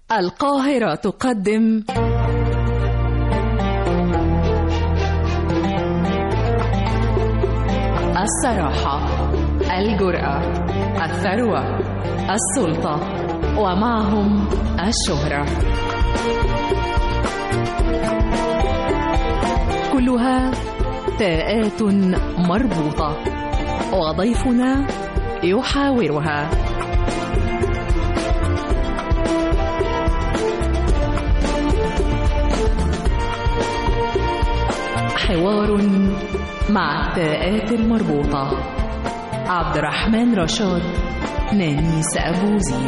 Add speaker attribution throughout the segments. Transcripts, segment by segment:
Speaker 1: القاهرة تقدم الصراحة الجرأة الثروة السلطة ومعهم الشهرة كلها تاءات مربوطة وضيفنا يحاورها حوار مع التاءات المربوطة عبد الرحمن رشاد نانيس أبو زيد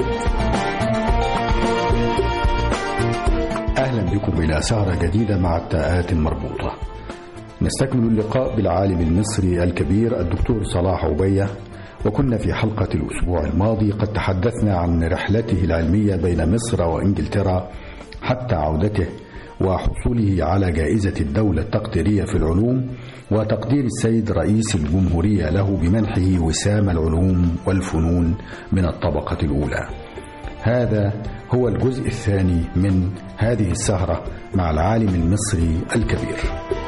Speaker 2: أهلا بكم إلى سهرة جديدة مع التاءات المربوطة نستكمل اللقاء بالعالم المصري الكبير الدكتور صلاح عبية وكنا في حلقة الأسبوع الماضي قد تحدثنا عن رحلته العلمية بين مصر وإنجلترا حتى عودته وحصوله على جائزة الدولة التقديرية في العلوم وتقدير السيد رئيس الجمهورية له بمنحه وسام العلوم والفنون من الطبقة الأولى. هذا هو الجزء الثاني من هذه السهرة مع العالم المصري الكبير.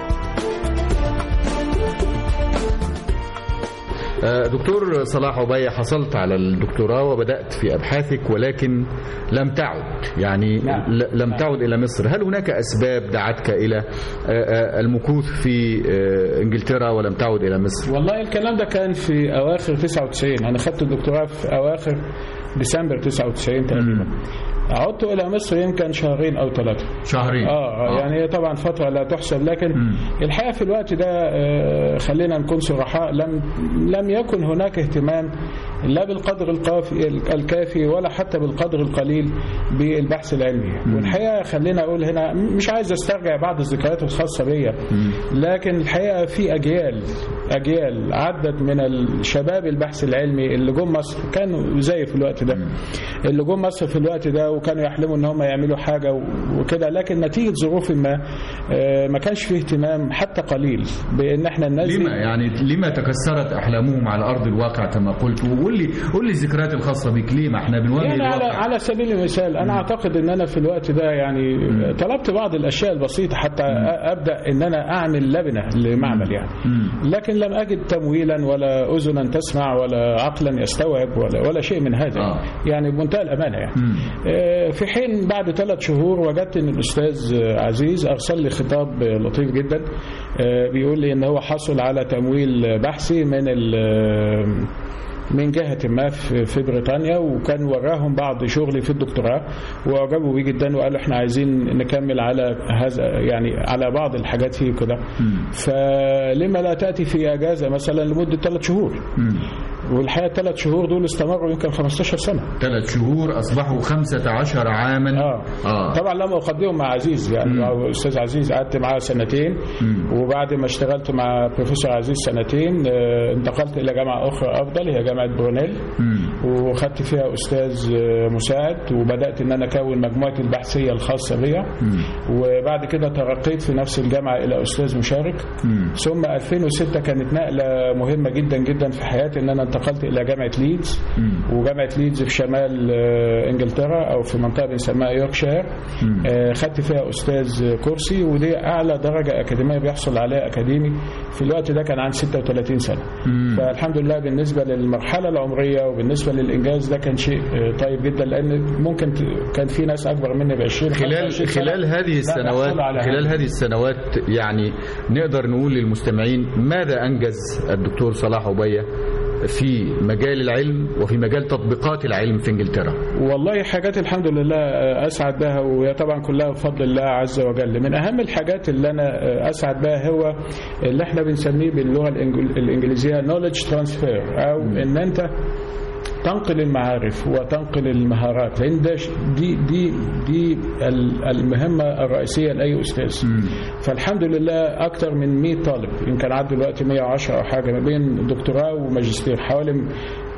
Speaker 3: دكتور صلاح عبية حصلت على الدكتوراه وبدأت في أبحاثك ولكن لم تعد يعني
Speaker 4: نعم.
Speaker 3: ل- لم تعد إلى مصر هل هناك أسباب دعتك إلى المكوث في إنجلترا ولم تعد إلى مصر
Speaker 4: والله الكلام ده كان في اواخر 99 انا خدت الدكتوراه في اواخر ديسمبر 99 تقريبا عدت الى مصر يمكن شهرين او ثلاثه
Speaker 3: شهرين
Speaker 4: اه آه، يعني هي طبعا فتره لا تحسب لكن
Speaker 3: مم.
Speaker 4: الحقيقه في الوقت ده آه، خلينا نكون صرحاء لم لم يكن هناك اهتمام لا بالقدر القافي الكافي ولا حتى بالقدر القليل بالبحث العلمي والحقيقه خلينا اقول هنا مش عايز استرجع بعض الذكريات الخاصه بيا لكن الحقيقه في اجيال اجيال عدت من الشباب البحث العلمي اللي جم مصر كانوا زي في الوقت ده اللي جم مصر في الوقت ده وكانوا يحلموا ان هم يعملوا حاجه و- وكده لكن نتيجه ظروف ما آه، ما كانش فيه اهتمام حتى قليل بان احنا ننزل
Speaker 3: لما يعني لما تكسرت أحلامهم على أرض الواقع كما قلت وقول لي قول لي الذكريات الخاصة بك ليه ما احنا بنواجه
Speaker 4: يعني على
Speaker 3: الواقع
Speaker 4: على سبيل المثال انا اعتقد ان انا في الوقت ده يعني طلبت بعض الاشياء البسيطه حتى أ- ابدا ان انا اعمل لبنه لمعمل يعني
Speaker 3: مم.
Speaker 4: لكن لم اجد تمويلا ولا اذنا تسمع ولا عقلا يستوعب ولا ولا شيء من هذا
Speaker 3: آه.
Speaker 4: يعني بمنتهى الامانه يعني
Speaker 3: مم.
Speaker 4: آه، في حين بعد ثلاث شهور وجدت ان الاستاذ آه، عزيز ارسل لي خطاب آه، لطيف جدا آه، بيقول لي ان هو حصل على تمويل بحثي من ال من جهة ما في في بريطانيا وكان وراهم بعض شغلي في الدكتوراه واعجبوا بيه جدا وقالوا احنا عايزين نكمل على هذا يعني على بعض الحاجات فيه كده فلما لا تأتي في اجازة مثلا لمدة ثلاث شهور
Speaker 3: مم.
Speaker 4: والحقيقة الثلاث شهور دول استمروا يمكن 15 سنة
Speaker 3: ثلاث شهور أصبحوا خمسة عشر عاما
Speaker 4: اه
Speaker 3: آه.
Speaker 4: طبعا لما اقدمه مع عزيز يعني
Speaker 3: مم.
Speaker 4: مع استاذ عزيز قعدت معاه سنتين
Speaker 3: مم.
Speaker 4: وبعد ما اشتغلت مع بروفيسور عزيز سنتين آه، انتقلت الى جامعه اخرى افضل هي جامعه برونيل
Speaker 3: مم.
Speaker 4: وخدت فيها استاذ آه، مساعد وبدات ان انا اكون مجموعتي البحثيه الخاصه بيا
Speaker 3: مم.
Speaker 4: وبعد كده ترقيت في نفس الجامعه الى استاذ مشارك
Speaker 3: مم.
Speaker 4: ثم 2006 كانت نقله مهمه جدا جدا في حياتي ان انا انتقلت الى جامعه ليدز
Speaker 3: مم.
Speaker 4: وجامعه ليدز في شمال آه، انجلترا او في منطقه بنسميها يوركشاير
Speaker 3: مم.
Speaker 4: آه، خدت فيها استاذ كرسي ودي اعلى درجه اكاديميه بيحصل عليها اكاديمي في الوقت ده كان عندي 36 سنه
Speaker 3: مم.
Speaker 4: فالحمد لله بالنسبه للمرحله العمريه وبالنسبه للانجاز ده كان شيء آه، طيب جدا لان ممكن ت- كان في ناس اكبر مني ب 20
Speaker 3: خلال
Speaker 4: 25 سنة
Speaker 3: خلال هذه
Speaker 4: لا
Speaker 3: السنوات
Speaker 4: يحصلوا على
Speaker 3: خلال
Speaker 4: هذا.
Speaker 3: هذه السنوات يعني نقدر نقول للمستمعين ماذا انجز الدكتور صلاح عبيه في مجال العلم وفي مجال تطبيقات العلم في انجلترا
Speaker 4: والله حاجات الحمد لله آه، اسعد بها وهي طبعا كلها بفضل الله عز وجل من اهم الحاجات اللي انا آه، اسعد بها هو اللي احنا بنسميه باللغه الإنجل- الانجليزيه knowledge transfer او ان انت تنقل المعارف وتنقل المهارات لان ده ش- دي دي دي ال- المهمه الرئيسيه لاي استاذ فالحمد لله اكثر من 100 طالب يمكن عدوا دلوقتي 110 او حاجه ما بين دكتوراه وماجستير حوالي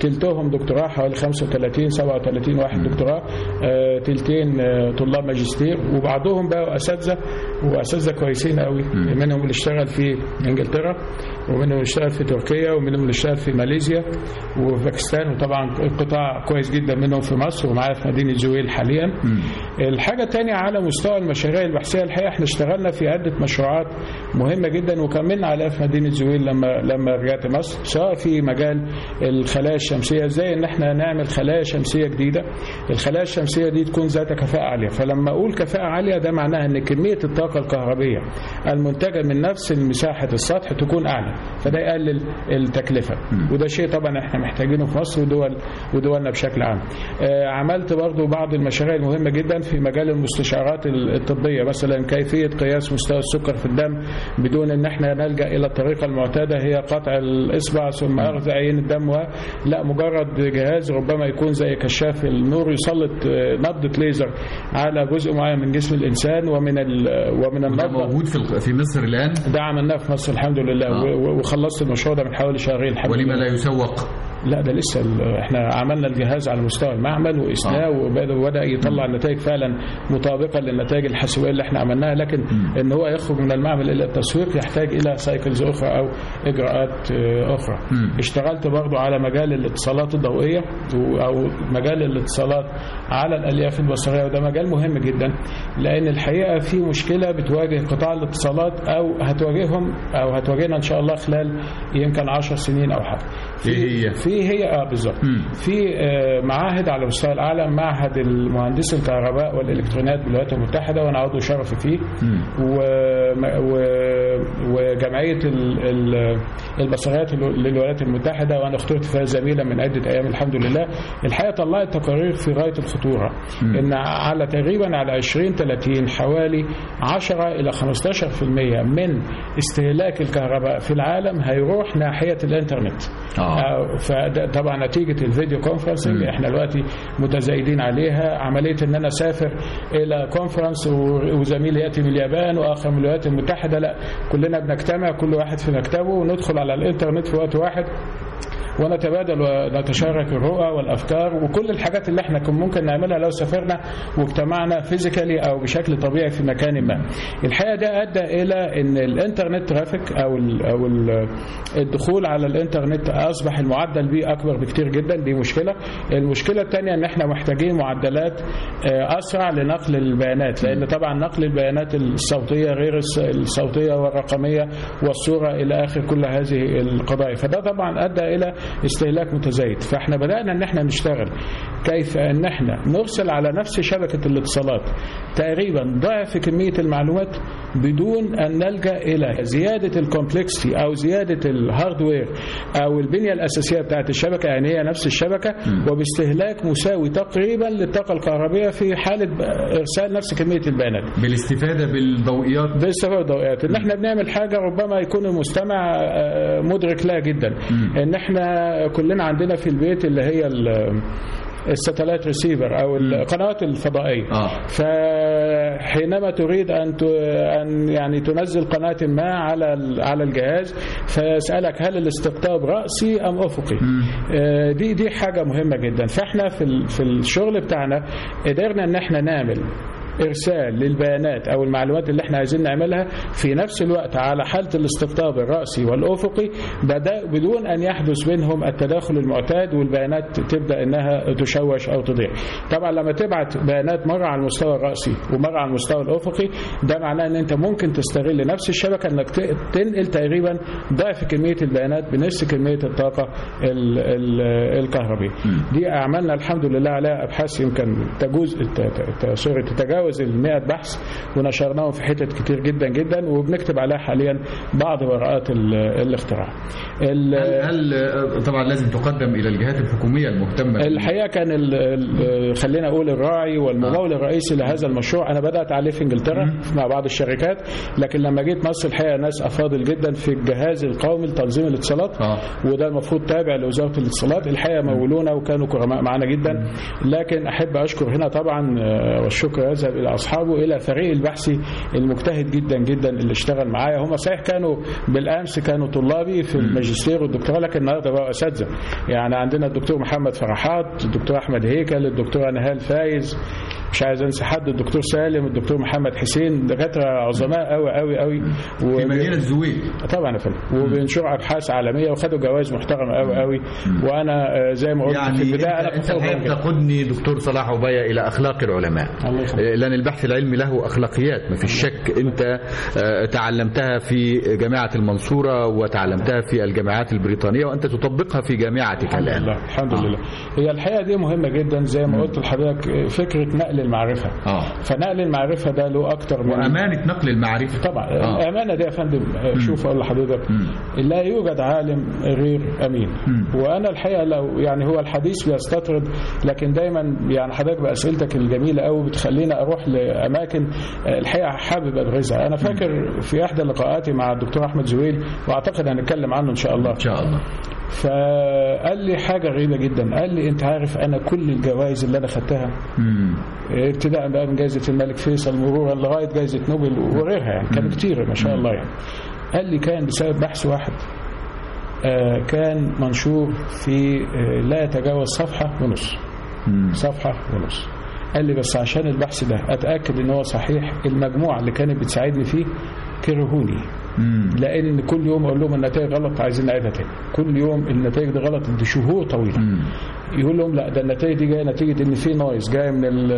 Speaker 4: تلتهم دكتوراه حوالي 35 37 واحد دكتوراه آه، تلتين آه، طلاب ماجستير وبعضهم بقوا اساتذه واساتذه كويسين قوي منهم اللي اشتغل في انجلترا ومنهم اللي اشتغل في تركيا ومنهم اللي اشتغل في ماليزيا وفي باكستان وطبعا قطاع كويس جدا منهم في مصر ومعايا في مدينه زويل حاليا الحاجه الثانيه على مستوى المشاريع البحثيه الحقيقه احنا اشتغلنا في عده مشروعات مهمه جدا وكملنا عليها في مدينه زويل لما لما رجعت مصر سواء في مجال الخلايا الشمسيه ازاي ان احنا نعمل خلايا شمسيه جديده الخلايا الشمسيه دي تكون ذات كفاءه عاليه فلما اقول كفاءه عاليه ده معناها ان كميه الطاقه الكهربيه المنتجه من نفس مساحه السطح تكون اعلى فده يقلل التكلفه وده شيء طبعا احنا محتاجينه في مصر ودول ودولنا بشكل عام آه، عملت برضو بعض المشاريع المهمه جدا في مجال المستشعرات الطبيه مثلا كيفيه قياس مستوى السكر في الدم بدون ان احنا نلجا الى الطريقه المعتاده هي قطع الاصبع ثم اخذ عين الدم و... لا مجرد جهاز ربما يكون زي كشاف النور يسلط آه، نبضه ليزر على جزء معين من جسم الانسان ومن ال... ومن
Speaker 3: ده
Speaker 4: النبضه
Speaker 3: موجود في الق- في مصر الان
Speaker 4: ده عملناه في مصر الحمد لله
Speaker 3: آه.
Speaker 4: و- وخلصت المشروع ده من حوالي شهرين الحمد
Speaker 3: ولما
Speaker 4: لله
Speaker 3: لا يسوق
Speaker 4: لا ده لسه ال- احنا عملنا الجهاز على مستوى المعمل وقسناه وبدا وبدا يطلع النتائج فعلا مطابقه للنتائج الحاسوبيه اللي احنا عملناها لكن ان هو يخرج من المعمل الى التسويق يحتاج الى سايكلز اخرى او اجراءات آه، اخرى
Speaker 3: مم.
Speaker 4: اشتغلت برضو على مجال الاتصالات الضوئيه و- او مجال الاتصالات على الالياف البصريه وده مجال مهم جدا لان الحقيقه في مشكله بتواجه قطاع الاتصالات او هتواجههم او هتواجهنا ان شاء الله خلال يمكن 10 سنين او حاجه في
Speaker 3: إيه هي؟
Speaker 4: في هي اه بالظبط
Speaker 3: مم.
Speaker 4: في آه، معاهد على مستوى العالم معهد المهندسي الكهرباء والالكترونيات بالولايات المتحده وانا عضو شرفي فيه و... و... وجمعيه ال... ال... البصريات للولايات المتحده وانا اخترت فيها زميله من عده ايام الحمد لله الحقيقه طلعت تقارير في غايه الخطوره ان على تقريبا على 20 30 حوالي 10 الى 15% من استهلاك الكهرباء في العالم هيروح ناحيه الانترنت
Speaker 3: آه.
Speaker 4: آه، فده طبعا نتيجه الفيديو كونفرنسنج احنا دلوقتي متزايدين عليها عمليه ان انا اسافر الى كونفرنس و- وزميلي ياتي من اليابان واخر من الولايات المتحده لا كلنا بنجتمع كل واحد في مكتبه وندخل على الانترنت في وقت واحد ونتبادل ونتشارك الرؤى والافكار وكل الحاجات اللي احنا كنا ممكن نعملها لو سافرنا واجتمعنا فيزيكالي او بشكل طبيعي في مكان ما. الحقيقه ده ادى الى ان الانترنت ترافيك او ال او ال الدخول على الانترنت اصبح المعدل بيه اكبر بكتير جدا دي مشكله. المشكله الثانيه ان احنا محتاجين معدلات آه، اسرع لنقل البيانات لان طبعا نقل البيانات الصوتيه غير الص- الصوتيه والرقميه والصوره الى اخر كل هذه القضايا فده طبعا ادى الى استهلاك متزايد فاحنا بدانا ان احنا نشتغل كيف ان احنا نرسل على نفس شبكه الاتصالات تقريبا ضعف كميه المعلومات بدون ان نلجا الى زياده الكومبلكسيتي او زياده الهاردوير او البنيه الاساسيه بتاعت الشبكه يعني هي نفس الشبكه وباستهلاك مساوي تقريبا للطاقه الكهربيه في حاله ارسال نفس كميه البيانات
Speaker 3: بالاستفاده بالضوئيات
Speaker 4: باستفادة الضوئيات ان احنا بنعمل حاجه ربما يكون المستمع آه، مدرك لها جدا ان احنا كلنا عندنا في البيت اللي هي ال- الساتلايت ريسيفر او القنوات الفضائيه
Speaker 3: اه
Speaker 4: فحينما تريد ان ت- ان يعني تنزل قناه ما على ال- على الجهاز فيسالك هل الاستقطاب راسي ام افقي آه، دي دي حاجه مهمه جدا فاحنا في ال- في الشغل بتاعنا قدرنا ان احنا نعمل ارسال للبيانات او المعلومات اللي احنا عايزين نعملها في نفس الوقت على حاله الاستقطاب الراسي والافقي بدا بدون ان يحدث بينهم التداخل المعتاد والبيانات تبدا انها تشوش او تضيع. طبعا لما تبعت بيانات مره على المستوى الراسي ومره على المستوى الافقي ده معناه ان انت ممكن تستغل نفس الشبكه انك ت- تنقل تقريبا ضعف كميه البيانات بنفس كميه الطاقه ال- ال- الكهربيه. دي عملنا الحمد لله عليها ابحاث يمكن تجوز ت- ت- ت- سوري تتجاوز ال 100 بحث ونشرناهم في حتت كتير جدا جدا وبنكتب عليها حاليا بعض ورقات ال- الاختراع. ال-
Speaker 3: هل, هل طبعا لازم تقدم الى الجهات الحكوميه المهتمه
Speaker 4: الحقيقه كان ال ال خلينا اقول الراعي والممول الرئيسي لهذا المشروع انا بدات عليه في انجلترا مع بعض الشركات لكن لما جيت مصر الحقيقه ناس افاضل جدا في الجهاز القومي لتنظيم الاتصالات
Speaker 3: اه
Speaker 4: وده المفروض تابع لوزاره الاتصالات الحقيقه مولونا وكانوا كرماء معنا جدا لكن احب اشكر هنا طبعا آه، والشكر هذا يذهب الى اصحابه الى فريق البحثي المجتهد جدا جدا اللي اشتغل معايا هم صحيح كانوا بالامس كانوا طلابي في الماجستير والدكتوراه لكن النهارده بقوا اساتذه يعني عندنا الدكتور محمد فرحات الدكتور احمد هيكل الدكتوره نهال فايز مش عايز انسى حد الدكتور سالم الدكتور محمد حسين دكاتره عظماء قوي قوي قوي
Speaker 3: في مدينه الزويل
Speaker 4: طبعا يا فندم وبينشروا ابحاث عالميه وخدوا جوائز محترمه قوي قوي وانا آه، زي ما قلت
Speaker 3: يعني
Speaker 4: في البدايه
Speaker 3: انت,
Speaker 4: انا
Speaker 3: انت
Speaker 4: فخور
Speaker 3: الحقيقه
Speaker 4: بهم جداً.
Speaker 3: بتقودني دكتور صلاح عبية الى اخلاق العلماء
Speaker 4: الله يخليك.
Speaker 3: لان البحث العلمي له اخلاقيات ما فيش شك انت آه، تعلمتها في جامعه المنصوره وتعلمتها في الجامعات البريطانيه وانت تطبقها في جامعتك
Speaker 4: الحمد
Speaker 3: الان
Speaker 4: لله الحمد لله هي الحقيقه دي مهمه جدا زي ما قلت لحضرتك آه، فكره نقل المعرفه
Speaker 3: اه
Speaker 4: فنقل المعرفه ده له اكتر من
Speaker 3: وامانه نقل المعرفه
Speaker 4: طبعا
Speaker 3: آه.
Speaker 4: الامانه دي يا فندم آه، شوف اقول لحضرتك لا يوجد عالم غير امين وانا الحقيقه لو يعني هو الحديث بيستطرد لكن دايما يعني حضرتك باسئلتك الجميله قوي بتخليني اروح لاماكن آه، الحقيقه حابب ابرزها انا فاكر في احدى لقاءاتي مع الدكتور احمد زويل واعتقد هنتكلم عنه ان شاء الله
Speaker 3: ان شاء الله
Speaker 4: فقال لي حاجه غريبه جدا قال لي انت عارف انا كل الجوائز اللي انا خدتها
Speaker 3: مم.
Speaker 4: ابتداء بقى من جائزة الملك فيصل مرورا لغاية جائزة نوبل وغيرها يعني كانوا كتير ما شاء الله يعني قال لي كان بسبب بحث واحد آه، كان منشور في آه، لا يتجاوز صفحة ونص
Speaker 3: مم.
Speaker 4: صفحة ونص قال لي بس عشان البحث ده أتأكد إن هو صحيح المجموعة اللي كانت بتساعدني فيه كرهوني
Speaker 3: مم.
Speaker 4: لأن كل يوم أقول لهم النتائج غلط عايزين نعيدها تاني كل يوم النتائج دي غلط دي شهور طويلة
Speaker 3: مم.
Speaker 4: يقول لهم لا ده النتائج دي جايه نتيجه ان في نويز جاي من ال-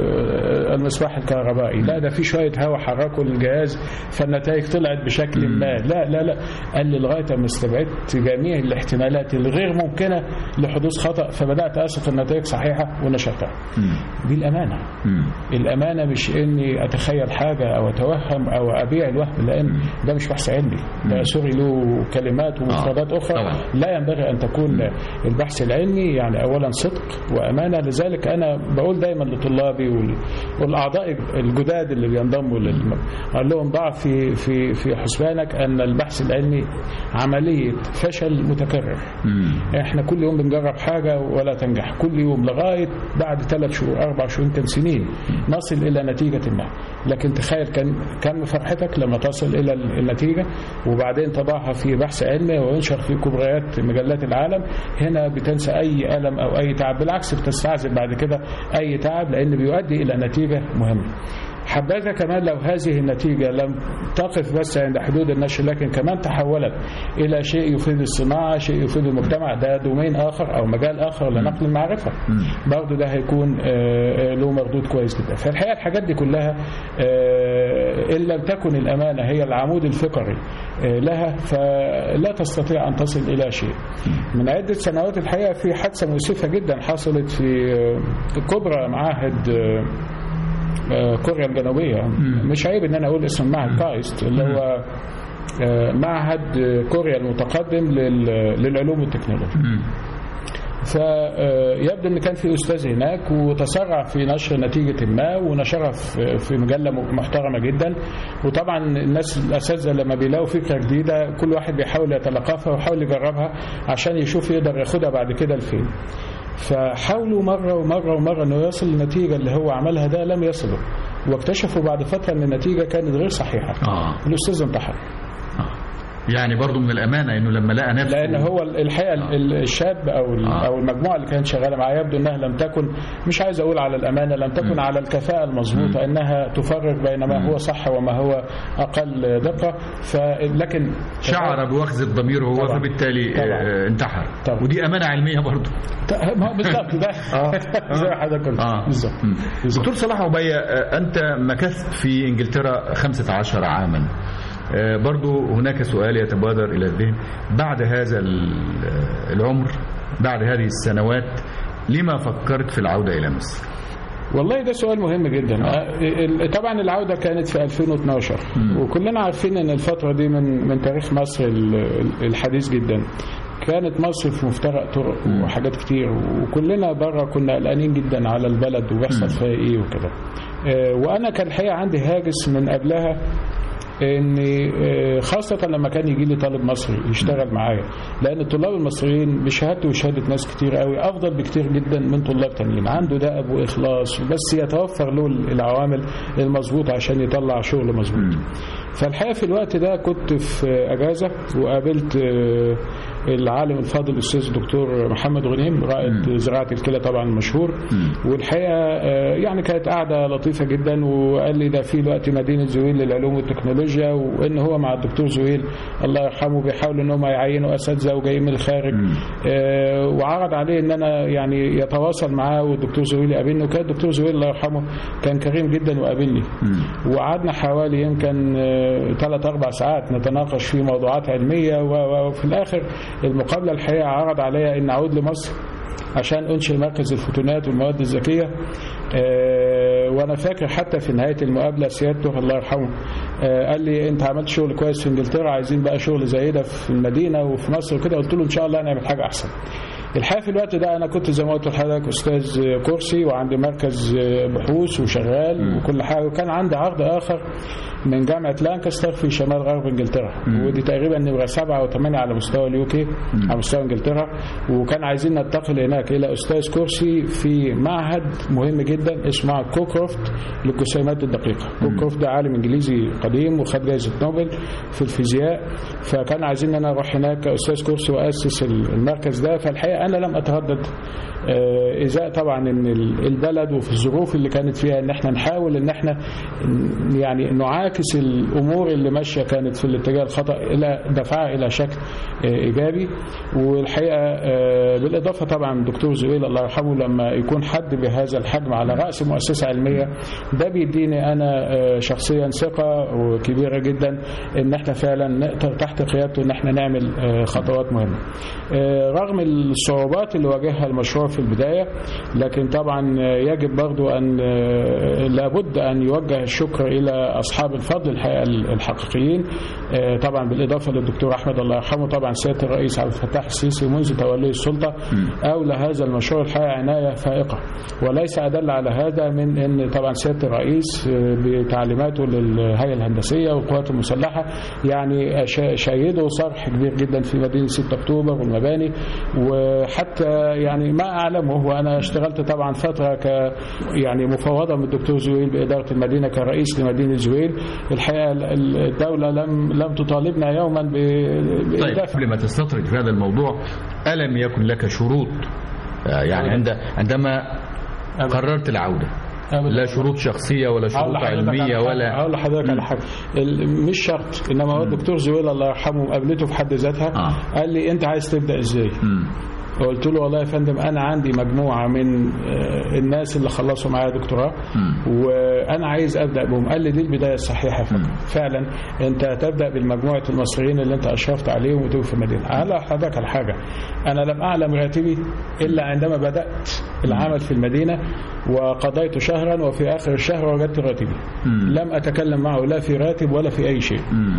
Speaker 4: المصباح الكهربائي لا ده في شويه هواء حركوا الجهاز فالنتائج طلعت بشكل ما لا لا لا قال لي لغايه ما استبعدت جميع الاحتمالات الغير ممكنه لحدوث خطا فبدات اثق النتائج صحيحه ونشرتها
Speaker 3: مم.
Speaker 4: دي الامانه
Speaker 3: مم.
Speaker 4: الامانه مش اني اتخيل حاجه او اتوهم او ابيع الوهم لان ده مش بحث علمي ده سوري له كلمات ومفردات اخرى
Speaker 3: طبعا.
Speaker 4: لا ينبغي ان تكون البحث العلمي يعني اولا صدق وامانه لذلك انا بقول دايما لطلابي وال- والاعضاء الجداد اللي بينضموا للم اقول لهم ضع في في في حسبانك ان البحث العلمي عمليه فشل متكرر
Speaker 3: مم.
Speaker 4: احنا كل يوم بنجرب حاجة ولا تنجح كل يوم لغاية بعد ثلاث شهور أربع شهور يمكن سنين نصل إلى نتيجة ما لكن تخيل كان كم فرحتك لما تصل إلى النتيجة وبعدين تضعها في بحث علمي وينشر في كبريات مجلات العالم هنا بتنسى أي ألم أو أي تعب بالعكس بتستعذب بعد كده أي تعب لأن بيؤدي إلى نتيجة مهمة حبذا كمان لو هذه النتيجة لم تقف بس عند حدود النشر لكن كمان تحولت إلى شيء يفيد الصناعة شيء يفيد المجتمع ده دومين آخر أو مجال آخر لنقل المعرفة برضه ده هيكون آه، آه، له مردود كويس جدا فالحقيقة الحاجات دي كلها آه، إن لم تكن الأمانة هي العمود الفقري آه، لها فلا تستطيع أن تصل إلى شيء من عدة سنوات الحقيقة في حادثة مؤسفة جدا حصلت في آه، كبرى معاهد آه، آه، كوريا الجنوبية مش عيب ان انا اقول اسم المعهد كايست اللي هو آه، معهد آه، كوريا المتقدم لل- للعلوم والتكنولوجيا
Speaker 3: مم.
Speaker 4: فيبدو ان كان في استاذ هناك وتسرع في نشر نتيجه ما ونشرها في في مجله محترمه جدا وطبعا الناس الاساتذه لما بيلاقوا فكره جديده كل واحد بيحاول يتلقفها ويحاول يجربها عشان يشوف يقدر ياخدها بعد كده لفين فحاولوا مره ومره ومره انه يصل للنتيجه اللي هو عملها ده لم يصلوا واكتشفوا بعد فتره ان النتيجه كانت غير صحيحه
Speaker 3: اه
Speaker 4: الاستاذ انتحر
Speaker 3: يعني برضو من الامانه انه لما لقى نفسه
Speaker 4: لان هو الحقيقه ال- الشاب او ال-
Speaker 3: آه.
Speaker 4: او المجموعه اللي كانت شغاله معاه يبدو انها لم تكن مش عايز اقول على الامانه لم تكن على الكفاءه المضبوطه انها تفرق بين ما هو صح وما هو اقل دقه فلكن
Speaker 3: شعر بوخز الضمير هو
Speaker 4: طبعا.
Speaker 3: فبالتالي
Speaker 4: طبعا.
Speaker 3: آه، انتحر
Speaker 4: طبعا.
Speaker 3: ودي امانه علميه برضو
Speaker 4: ما هو بالظبط ده زي ما حضرتك قلت
Speaker 3: آه.
Speaker 4: بالظبط
Speaker 3: مم.
Speaker 4: بالظبط.
Speaker 3: دكتور صلاح عبية آه، أنت مكثت في إنجلترا 15 عاما آه، برضو هناك سؤال يتبادر إلى الذهن بعد هذا ال- آه، العمر بعد هذه السنوات لما فكرت في العودة إلى مصر
Speaker 4: والله ده سؤال مهم جدا آه، ال- طبعا العوده كانت في 2012 وكلنا عارفين ان الفتره دي من من تاريخ مصر ال- ال- الحديث جدا كانت مصر في مفترق طرق وحاجات كتير وكلنا بره كنا قلقانين جدا على البلد وبيحصل فيها ايه وكده آه، وانا كان الحقيقه عندي هاجس من قبلها ان آه، خاصه لما كان يجي لي طالب مصري يشتغل معايا لان الطلاب المصريين بشهادتي وشهاده ناس كتير قوي افضل بكتير جدا من طلاب تانيين عنده دأب واخلاص بس يتوفر له العوامل المظبوطه عشان يطلع شغل مظبوط فالحقيقه في الوقت ده كنت في اجازه وقابلت آه، العالم الفاضل الاستاذ الدكتور محمد غنيم رائد زراعه الكلى طبعا المشهور والحقيقه آه، يعني كانت قاعده لطيفه جدا وقال لي ده في الوقت مدينه زويل للعلوم والتكنولوجيا وان هو مع الدكتور زويل الله يرحمه بيحاولوا ان هم يعينوا اساتذه وجايين من الخارج آه، وعرض عليه ان انا يعني يتواصل معاه والدكتور زويل يقابلني وكان الدكتور زويل الله يرحمه كان كريم جدا وقابلني وقعدنا حوالي يمكن ثلاث اربع ساعات نتناقش في موضوعات علميه و- و- وفي الاخر المقابله الحقيقه عرض عليا ان اعود لمصر عشان انشئ مركز الفوتونات والمواد الذكيه آه، وانا فاكر حتى في نهايه المقابله سيادته الله يرحمه آه، قال لي انت عملت شغل كويس في انجلترا عايزين بقى شغل زي ده في المدينه وفي مصر وكده قلت له ان شاء الله نعمل حاجه احسن الحقيقه في الوقت ده انا كنت زي ما قلت لحضرتك استاذ كرسي وعندي مركز بحوث وشغال وكل حاجه وكان عندي عرض اخر من جامعه لانكستر في شمال غرب انجلترا ودي تقريبا نمره سبعه او ثمانيه على مستوى اليو كي على مستوى انجلترا وكان عايزين ننتقل هناك الى استاذ كرسي في معهد مهم جدا اسمه معهد كوكروفت للجسيمات الدقيقه كوكروفت ده عالم انجليزي قديم وخد جائزه نوبل في الفيزياء فكان عايزين ان انا اروح هناك كاستاذ كرسي واسس المركز ده فالحقيقه انا لم اتردد آه، ازاء طبعا ان ال- البلد وفي الظروف اللي كانت فيها ان احنا نحاول ان احنا ن- يعني نعاكس الامور اللي ماشيه كانت في الاتجاه الخطا الى دفعها الى شكل آه، ايجابي والحقيقه آه، بالاضافه طبعا الدكتور زويل الله يرحمه لما يكون حد بهذا الحجم على راس مؤسسه علميه ده بيديني انا آه، شخصيا ثقه كبيره جدا ان احنا فعلا نقدر تحت قيادته ان احنا نعمل آه، خطوات مهمه آه، رغم الصعوبات اللي واجهها المشروع في البداية لكن طبعا يجب برضو أن لابد أن يوجه الشكر إلى أصحاب الفضل الحقيقة الحقيقيين طبعا بالإضافة للدكتور أحمد الله يرحمه طبعا سيادة الرئيس عبد الفتاح السيسي منذ توليه السلطة أولى هذا المشروع الحقيقة عناية فائقة وليس أدل على هذا من أن طبعا سيادة الرئيس بتعليماته للهيئة الهندسية والقوات المسلحة يعني شيدوا صرح كبير جدا في مدينة 6 أكتوبر والمباني وحتى يعني ما أعلمه وأنا اشتغلت طبعا فترة ك يعني مفوضة من الدكتور زويل بإدارة المدينة كرئيس لمدينة زويل الحقيقة الدولة لم لم تطالبنا يوما ب
Speaker 3: طيب قبل ما تستطرد في هذا الموضوع ألم يكن لك شروط يعني عند عندما قررت العودة لا شروط شخصية ولا شروط علمية ولا
Speaker 4: هقول لحضرتك على حاجة مش شرط إنما هو الدكتور زويل الله يرحمه مقابلته في حد ذاتها
Speaker 3: آه.
Speaker 4: قال لي أنت عايز تبدأ إزاي؟
Speaker 3: مم.
Speaker 4: فقلت له والله يا فندم انا عندي مجموعه من الناس اللي خلصوا معايا دكتوراه وانا عايز ابدا بهم قال لي دي البدايه الصحيحه فندم فعلا انت هتبدا بالمجموعه المصريين اللي انت اشرفت عليهم وتبقوا في المدينه على حضرتك على حاجه انا لم اعلم راتبي الا عندما بدات العمل في المدينه وقضيت شهرا وفي اخر الشهر وجدت راتبي لم اتكلم معه لا في راتب ولا في اي شيء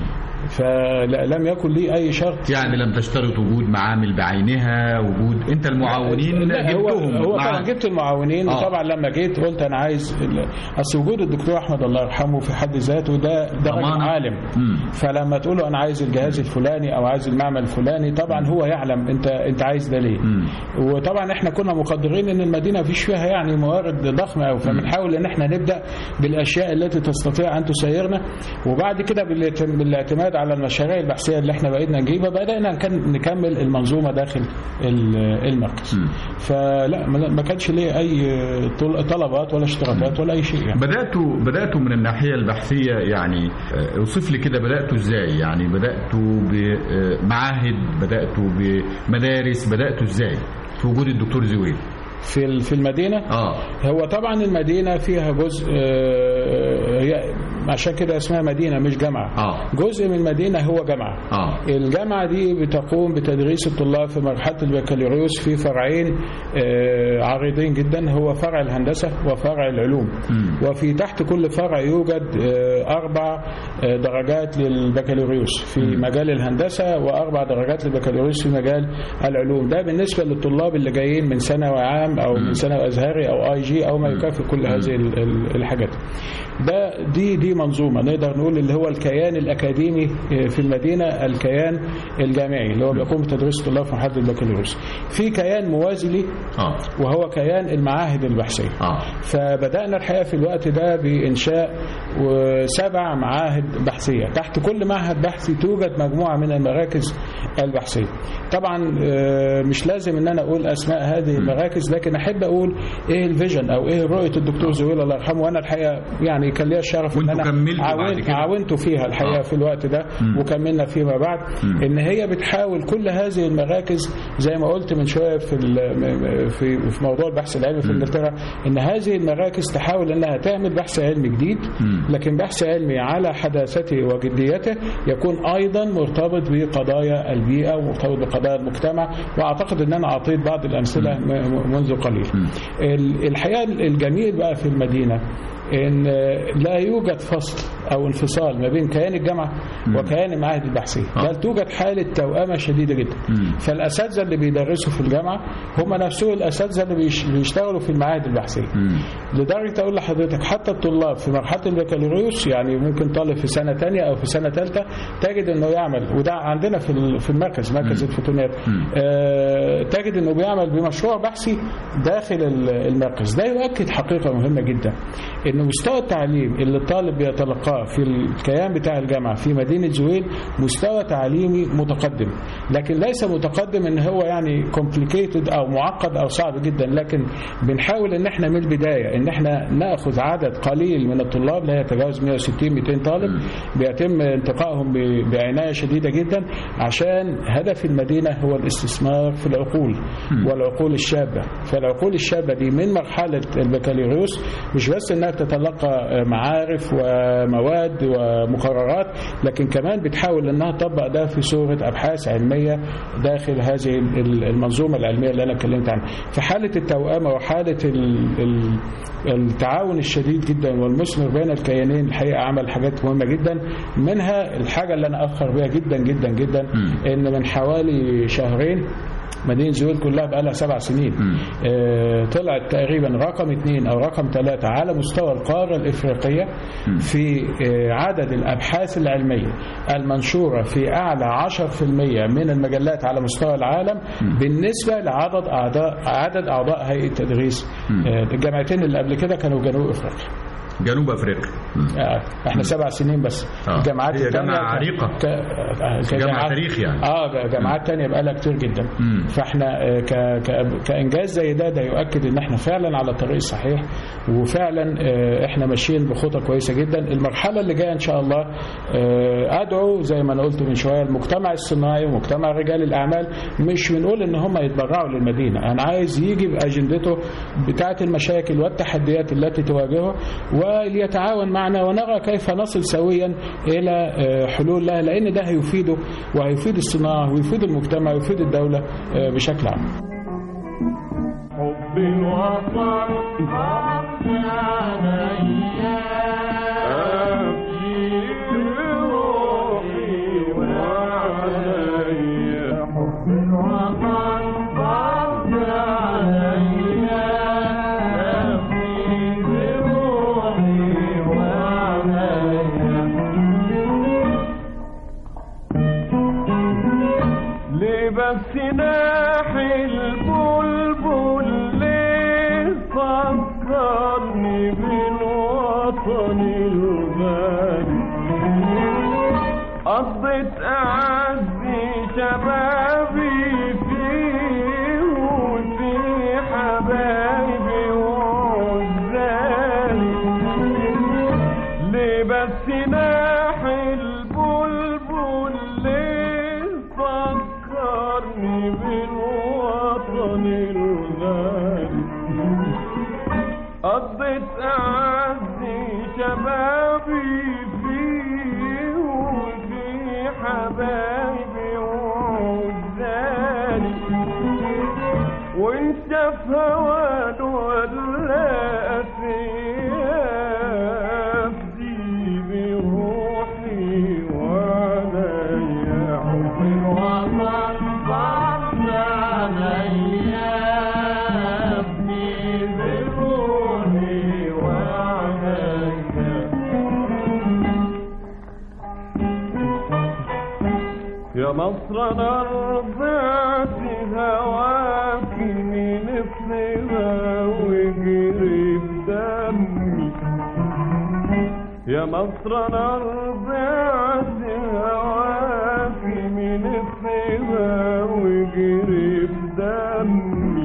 Speaker 4: فلم يكن لي اي شرط
Speaker 3: يعني لم تشترط وجود معامل بعينها وجود انت المعاونين
Speaker 4: لا هو,
Speaker 3: جبتهم
Speaker 4: هو
Speaker 3: مع-
Speaker 4: طبعا جبت المعاونين
Speaker 3: آه.
Speaker 4: وطبعا لما جيت قلت انا عايز ال- اصل وجود الدكتور احمد الله يرحمه في حد ذاته ده ده راجل
Speaker 3: ضمانة.
Speaker 4: عالم
Speaker 3: مم.
Speaker 4: فلما تقول له انا عايز الجهاز الفلاني او عايز المعمل الفلاني طبعا هو يعلم انت انت عايز ده ليه
Speaker 3: مم.
Speaker 4: وطبعا احنا كنا مقدرين ان المدينه مفيش فيها يعني موارد ضخمه قوي فبنحاول ان احنا نبدا بالاشياء التي تستطيع ان تسيرنا وبعد كده بالاعت- بالاعتماد على المشاريع البحثيه اللي احنا بقينا نجيبها بدانا نكن- نكمل المنظومه داخل ال- المركز
Speaker 3: مم.
Speaker 4: فلا ما ما كانش ليه اي طل- طلبات ولا اشتراطات ولا اي شيء يعني.
Speaker 3: بدأتوا بدأتوا من الناحية البحثية يعني آه، اوصف لي كده بدأتوا ازاي يعني بدأتوا بمعاهد بدأتوا بمدارس بدأتوا ازاي في وجود الدكتور زويل
Speaker 4: في ال- في المدينه
Speaker 3: اه
Speaker 4: هو طبعا المدينه فيها جزء آه، هي عشان كده اسمها مدينه مش جامعه
Speaker 3: اه
Speaker 4: جزء من المدينه هو جامعه
Speaker 3: اه
Speaker 4: الجامعة دي بتقوم بتدريس الطلاب في مرحلة البكالوريوس في فرعين آه، عريضين جدا هو فرع الهندسة وفرع العلوم
Speaker 3: مم.
Speaker 4: وفي تحت كل فرع يوجد آه، أربع آه، درجات للبكالوريوس في مجال الهندسة وأربع درجات للبكالوريوس في مجال العلوم ده بالنسبة للطلاب اللي جايين من ثانوي عام أو من ثانوي أزهري أو أي جي أو ما يكافئ كل هذه ال- ال- الحاجات ده دي دي منظومه نقدر نقول اللي هو الكيان الاكاديمي في المدينه الكيان الجامعي اللي هو بيقوم بتدريس الطلاب في مرحله البكالوريوس في كيان موازي ليه
Speaker 3: اه
Speaker 4: وهو كيان المعاهد البحثيه
Speaker 3: اه
Speaker 4: فبدأنا الحقيقة في الوقت ده بإنشاء سبع معاهد بحثية تحت كل معهد بحثي توجد مجموعة من المراكز البحثية طبعا آه، مش لازم ان انا اقول اسماء هذه المراكز لكن احب اقول ايه الفيجن او ايه رؤيه الدكتور زويل الله يرحمه وانا الحقيقه يعني كان ليا الشرف ان
Speaker 3: وانتوا
Speaker 4: انا
Speaker 3: كملتوا بعد
Speaker 4: عاون-
Speaker 3: كده.
Speaker 4: عاونته فيها الحقيقه
Speaker 3: آه.
Speaker 4: في الوقت ده وكملنا فيما بعد ان هي بتحاول كل هذه المراكز زي ما قلت من شويه في ال- في في موضوع البحث العلمي في انجلترا ان هذه المراكز تحاول انها تعمل بحث علمي جديد لكن بحث علمي على حداثته وجديته يكون ايضا مرتبط بقضايا البيئه ومرتبط بقضايا المجتمع واعتقد ان انا اعطيت بعض الامثله م- م- منذ قليل ال- الحقيقه الجميل بقى في المدينه ان لا يوجد فصل او انفصال ما بين كيان الجامعه وكيان المعاهد البحثيه
Speaker 3: آه.
Speaker 4: بل توجد حاله توأمه شديده جدا فالاساتذه اللي بيدرسوا في الجامعه هم نفسهم الاساتذه اللي بيش- بيشتغلوا في المعاهد البحثيه لدرجه اقول لحضرتك حتى الطلاب في مرحله البكالوريوس يعني ممكن طالب في سنه ثانيه او في سنه ثالثه تجد انه يعمل وده عندنا في ال- في المركز مركز الفوتونات آه، تجد انه بيعمل بمشروع بحثي داخل ال- المركز ده يؤكد حقيقه مهمه جدا ان مستوى التعليم اللي الطالب بيتلقاه في الكيان بتاع الجامعه في مدينه زويل مستوى تعليمي متقدم لكن ليس متقدم ان هو يعني كومبليكيتد او معقد او صعب جدا لكن بنحاول ان احنا من البدايه ان احنا ناخذ عدد قليل من الطلاب لا يتجاوز 160 200 طالب بيتم انتقائهم ب- بعنايه شديده جدا عشان هدف المدينه هو الاستثمار في العقول والعقول الشابه فالعقول الشابه دي من مرحله البكالوريوس مش بس انها بتتلقى معارف ومواد ومقررات لكن كمان بتحاول انها تطبق ده في صوره ابحاث علميه داخل هذه ال- المنظومه العلميه اللي انا اتكلمت عنها في حاله التوأمه وحاله ال- ال- التعاون الشديد جدا والمثمر بين الكيانين الحقيقه عمل حاجات مهمه جدا منها الحاجه اللي انا افخر بها جدا جدا جدا ان من حوالي شهرين مدينة زويل كلها بقى لها سبع سنين آه طلعت تقريبا رقم اثنين أو رقم ثلاثة على مستوى القارة الإفريقية في آه عدد الأبحاث العلمية المنشورة في أعلى 10% من المجلات على مستوى العالم بالنسبة لعدد أعضاء عدد أعضاء هيئة التدريس آه الجامعتين اللي قبل كده كانوا جنوب أفريقيا
Speaker 3: جنوب افريقيا
Speaker 4: آه، احنا سبع سنين بس
Speaker 3: آه.
Speaker 4: الجامعات
Speaker 3: هي
Speaker 4: التانية
Speaker 3: جامعة
Speaker 4: ك-
Speaker 3: عريقة.
Speaker 4: ك... آه،
Speaker 3: جامعة
Speaker 4: كجامعات-
Speaker 3: تاريخ يعني.
Speaker 4: اه جامعات تانية بقى لها كتير جدا
Speaker 3: مم.
Speaker 4: فاحنا آه، ك... ك... كانجاز زي ده ده يؤكد ان احنا فعلا على الطريق الصحيح وفعلا آه، احنا ماشيين بخطى كويسه جدا المرحله اللي جايه ان شاء الله آه، ادعو زي ما انا قلت من شويه المجتمع الصناعي ومجتمع رجال الاعمال مش بنقول ان هم يتبرعوا للمدينه انا عايز يجي باجندته بتاعه المشاكل والتحديات التي تواجهه وليتعاون معنا ونرى كيف نصل سويا الى آه، حلول لها لان ده هيفيده وهيفيد الصناعه ويفيد المجتمع ويفيد الدوله آه، بشكل عام
Speaker 5: حب الوطن غصب عليا أبكي روحي وعليا حب الوطن غصب عليا أبكي روحي وعليا ليه بس ناحي البلبل ليه فكرني بالوطن الغالي قضيت أعزي شبابي فيه وفي حبايبي وعزالي ليه بس ناحي البلبل ليه فكرني بالوطن الغالي قضيت أعزي شبابي فيه وفي حبايبي وعزالي وانت في هوان ولا أسياف دي بروحي وعليا حب الوطن ضل عليا ابني بروحي وعليا يا مصر انا رضعت هواك من الصبا وجري بدمي يا مصر انا رضعت هواك من الصبا وجري بدمي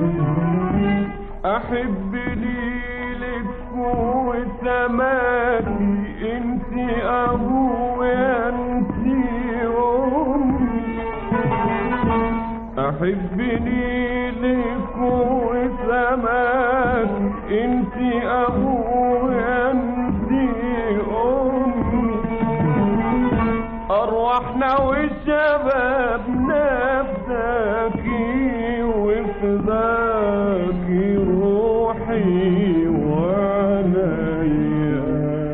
Speaker 5: احب ليلك وسماكي انت ابويا انت امي احب ليلك وسماك انت ابويا انت امي ارواحنا وشبابنا فداكي وفداكي روحي وعنايا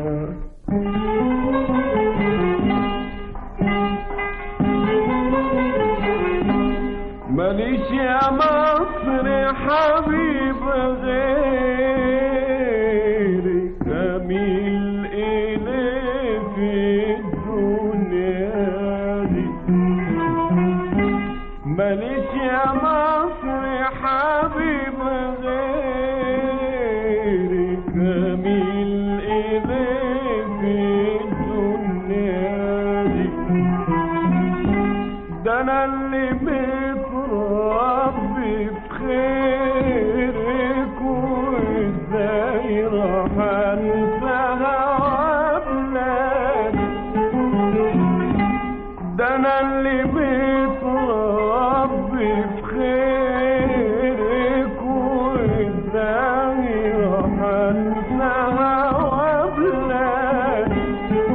Speaker 5: ماليش يا مصر حبيب غيرك جميل إلي في الدنيا دي ماليش يا مصر حبيب غيرك جميل إلي في الدنيا دي ده انا اللي متربي بخيرك وازاي راح انساها وابلادي ده انا اللي متربي بخيرك وازاي راح انساها وابلادي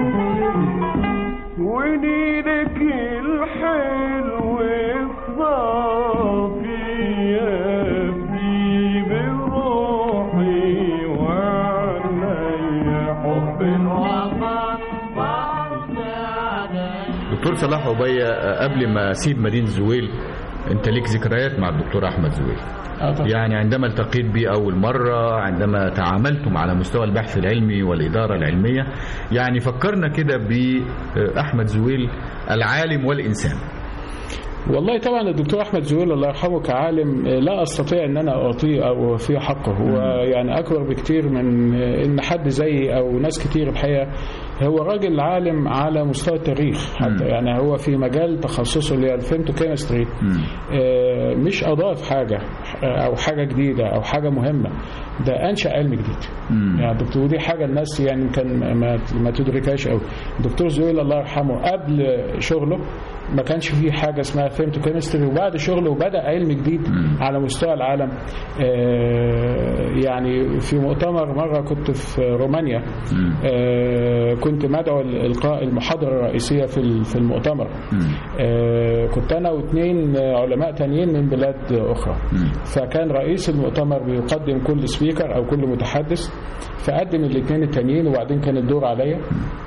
Speaker 5: ونيلك الحلو الصافي يبدي بروحي وعنايا حب الوطن
Speaker 3: دكتور صلاح عبية آه، قبل ما اسيب مدينة زويل انت ليك ذكريات مع الدكتور احمد زويل
Speaker 4: آه طبعا.
Speaker 3: يعني عندما التقيت به اول مرة عندما تعاملتم على مستوى البحث العلمي والإدارة العلمية يعني فكرنا كده بأحمد زويل العالم والإنسان
Speaker 4: والله طبعا الدكتور احمد زويل الله يرحمه كعالم لا استطيع ان انا اعطيه او في حقه هو يعني اكبر بكتير من ان حد زيي او ناس كتير الحقيقه هو راجل عالم على مستوى التاريخ حتى يعني هو في مجال تخصصه اللي هي الفيمتوكيمستري آه، مش اضاف حاجه آه، او حاجه جديده او حاجه مهمه ده انشا علم جديد يعني الدكتور ودي حاجه الناس يعني كان ما, ما تدركهاش قوي الدكتور زويل الله يرحمه قبل شغله ما كانش فيه حاجه اسمها فيمتوكيمستري وبعد شغله بدا علم جديد على مستوى العالم آه، يعني في مؤتمر مره كنت في رومانيا آه، كنت مدعو لإلقاء المحاضرة الرئيسية في ال- في المؤتمر آه، كنت أنا واثنين علماء تانيين من بلاد أخرى فكان رئيس المؤتمر بيقدم كل سبيكر أو كل متحدث فقدم الاثنين التانيين وبعدين كان الدور عليا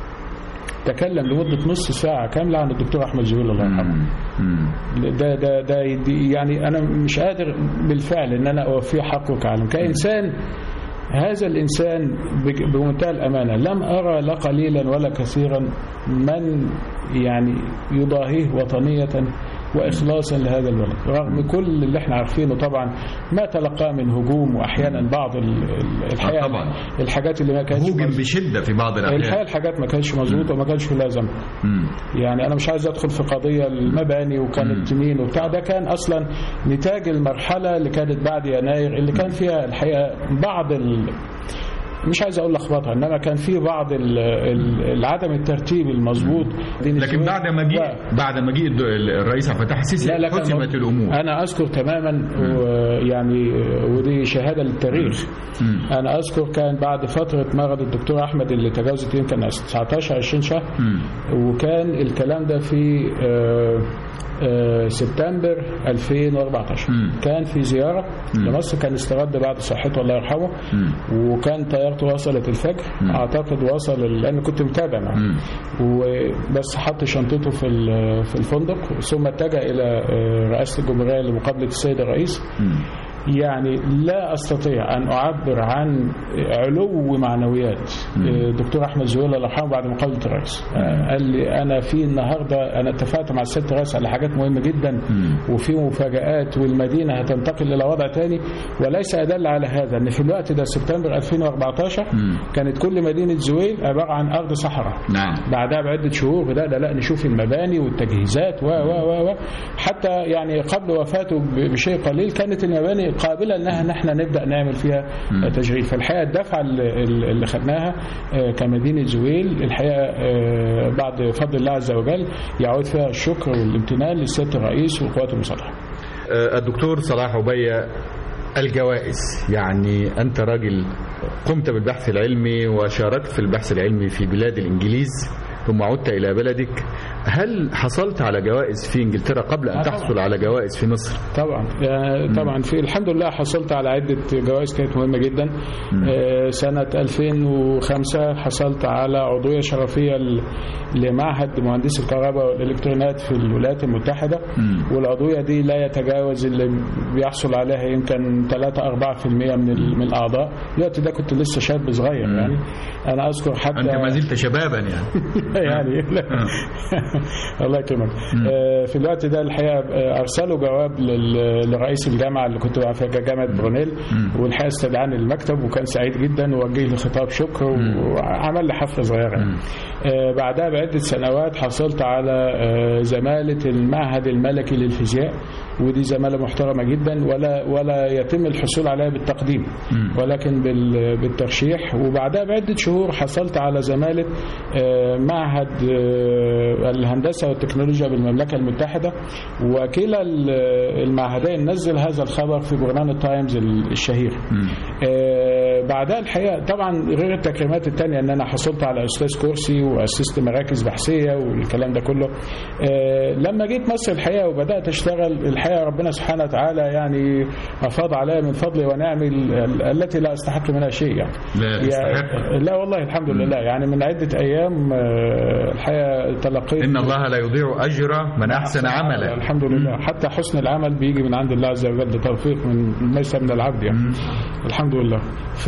Speaker 4: تكلم لمدة نص ساعة كاملة عن الدكتور أحمد زويل الله يرحمه ده ده ده يدي- يعني انا مش قادر بالفعل ان انا اوفيه حقه كعالم كانسان هذا الانسان بج- بمنتهى الامانه لم ارى لا قليلا ولا كثيرا من يعني يضاهيه وطنيه واخلاصا لهذا البلد رغم كل اللي احنا عارفينه طبعا ما تلقاه من هجوم واحيانا بعض ال- ال- الحقيقه
Speaker 3: طبعا.
Speaker 4: الحاجات اللي ما كانتش
Speaker 3: هوجم
Speaker 4: مظبوطة.
Speaker 3: بشدة في بعض
Speaker 4: الحقيقه
Speaker 3: الأحيان
Speaker 4: الحاجات ما كانتش مظبوطه وما كانش لها ذنب
Speaker 3: مم.
Speaker 4: يعني انا مش عايز ادخل في قضيه المباني وكانت مين وبتاع ده كان اصلا نتاج المرحله اللي كانت بعد يناير اللي كان فيها الحقيقه بعض ال مش عايز اقول لخبطه انما كان في بعض ال- ال- العدم الترتيب المظبوط بين
Speaker 3: لكن
Speaker 4: السويد
Speaker 3: بعد ما جه
Speaker 4: و-
Speaker 3: بعد ما جه الد- الرئيس عبد الفتاح السيسي
Speaker 4: لا لا كان
Speaker 3: حسمت الأمور
Speaker 4: انا اذكر تماما ويعني ودي شهاده للتاريخ
Speaker 3: مم.
Speaker 4: انا اذكر كان بعد فتره مرض الدكتور احمد اللي تجاوزت يمكن 19 20 شهر
Speaker 3: مم.
Speaker 4: وكان الكلام ده في آه، آه، سبتمبر 2014
Speaker 3: مم.
Speaker 4: كان في زيارة لمصر كان استرد بعد صحته الله يرحمه
Speaker 3: مم.
Speaker 4: وكان طيارته وصلت الفجر اعتقد وصل ال- لان كنت متابع معه
Speaker 3: مم.
Speaker 4: وبس حط شنطته في ال- في الفندق ثم اتجه الى آه، رئاسه الجمهوريه لمقابله السيد الرئيس
Speaker 3: مم.
Speaker 4: يعني لا استطيع ان اعبر عن علو معنويات الدكتور احمد زويل الله يرحمه بعد مقابله الرئيس آه، قال لي انا في النهارده انا اتفقت مع السيد الرئيس على حاجات مهمه جدا وفي مفاجات والمدينه هتنتقل الى وضع تاني وليس ادل على هذا ان في الوقت ده سبتمبر 2014 كانت كل مدينه زويل عباره عن ارض صحراء
Speaker 3: نعم
Speaker 4: بعدها بعدة شهور بدأنا لا نشوف المباني والتجهيزات و و و و حتى يعني قبل وفاته ب- بشيء قليل كانت المباني قابلة انها نحن نبدأ نعمل فيها تشغيل فالحقيقة الدفعة اللي- اللي خدناها آه، كمدينة زويل الحقيقة آه، بعد فضل الله عز وجل يعود فيها الشكر والامتنان للسيادة الرئيس والقوات المسلحة
Speaker 3: آه، الدكتور صلاح عبية الجوائز يعني أنت راجل قمت بالبحث العلمي وشاركت في البحث العلمي في بلاد الإنجليز ثم عدت إلى بلدك هل حصلت على جوائز في إنجلترا قبل أن
Speaker 4: آه، طبعاً.
Speaker 3: تحصل على جوائز في مصر
Speaker 4: طبعا يعني طبعا في الحمد لله حصلت على عده جوائز كانت مهمه جدا آه، سنه 2005 حصلت على عضويه شرفيه ل- لمعهد مهندسي الكهرباء والالكترونيات في الولايات المتحده والعضويه دي لا يتجاوز اللي بيحصل عليها يمكن 3 4% من ال- من الاعضاء الوقت ده كنت لسه شاب صغير يعني انا اذكر حتى
Speaker 3: أنت ما زلت شبابا يعني
Speaker 4: يعني الله يكرمك آه، في الوقت ده الحقيقه آه، ارسلوا جواب لل- لرئيس الجامعه اللي كنت بقى فيها جامعه برونيل والحقيقه استدعاني المكتب وكان سعيد جدا ووجه لي خطاب شكر وعمل لي حفله صغيره يعني. آه، بعدها بعده سنوات حصلت على آه، زماله المعهد الملكي للفيزياء ودي زماله محترمه جدا ولا ولا يتم الحصول عليها بالتقديم ولكن بال- بالترشيح وبعدها بعده شهور حصلت على زماله آه، معهد آه، الهندسه والتكنولوجيا بالمملكه المتحده وكلا ال- المعهدين نزل هذا الخبر في جورنال التايمز الشهير آه، بعدها الحقيقه طبعا غير التكريمات الثانيه ان انا حصلت على استاذ كرسي واسست مراكز بحثيه والكلام ده كله آه، لما جيت مصر الحقيقه وبدات اشتغل الحقيقه ربنا سبحانه وتعالى يعني افاض عليا من فضله ونعمه ال- التي لا استحق منها شيء يعني
Speaker 3: لا
Speaker 4: يعني-
Speaker 3: يستحق
Speaker 4: لا والله الحمد لله يعني من عدة أيام آه، الحقيقة تلقيت
Speaker 3: إن الله لا يضيع أجر من أحسن عملا
Speaker 4: الحمد لله حتى حسن العمل بيجي من عند الله عز وجل بتوفيق من ليس من العبد يعني الحمد لله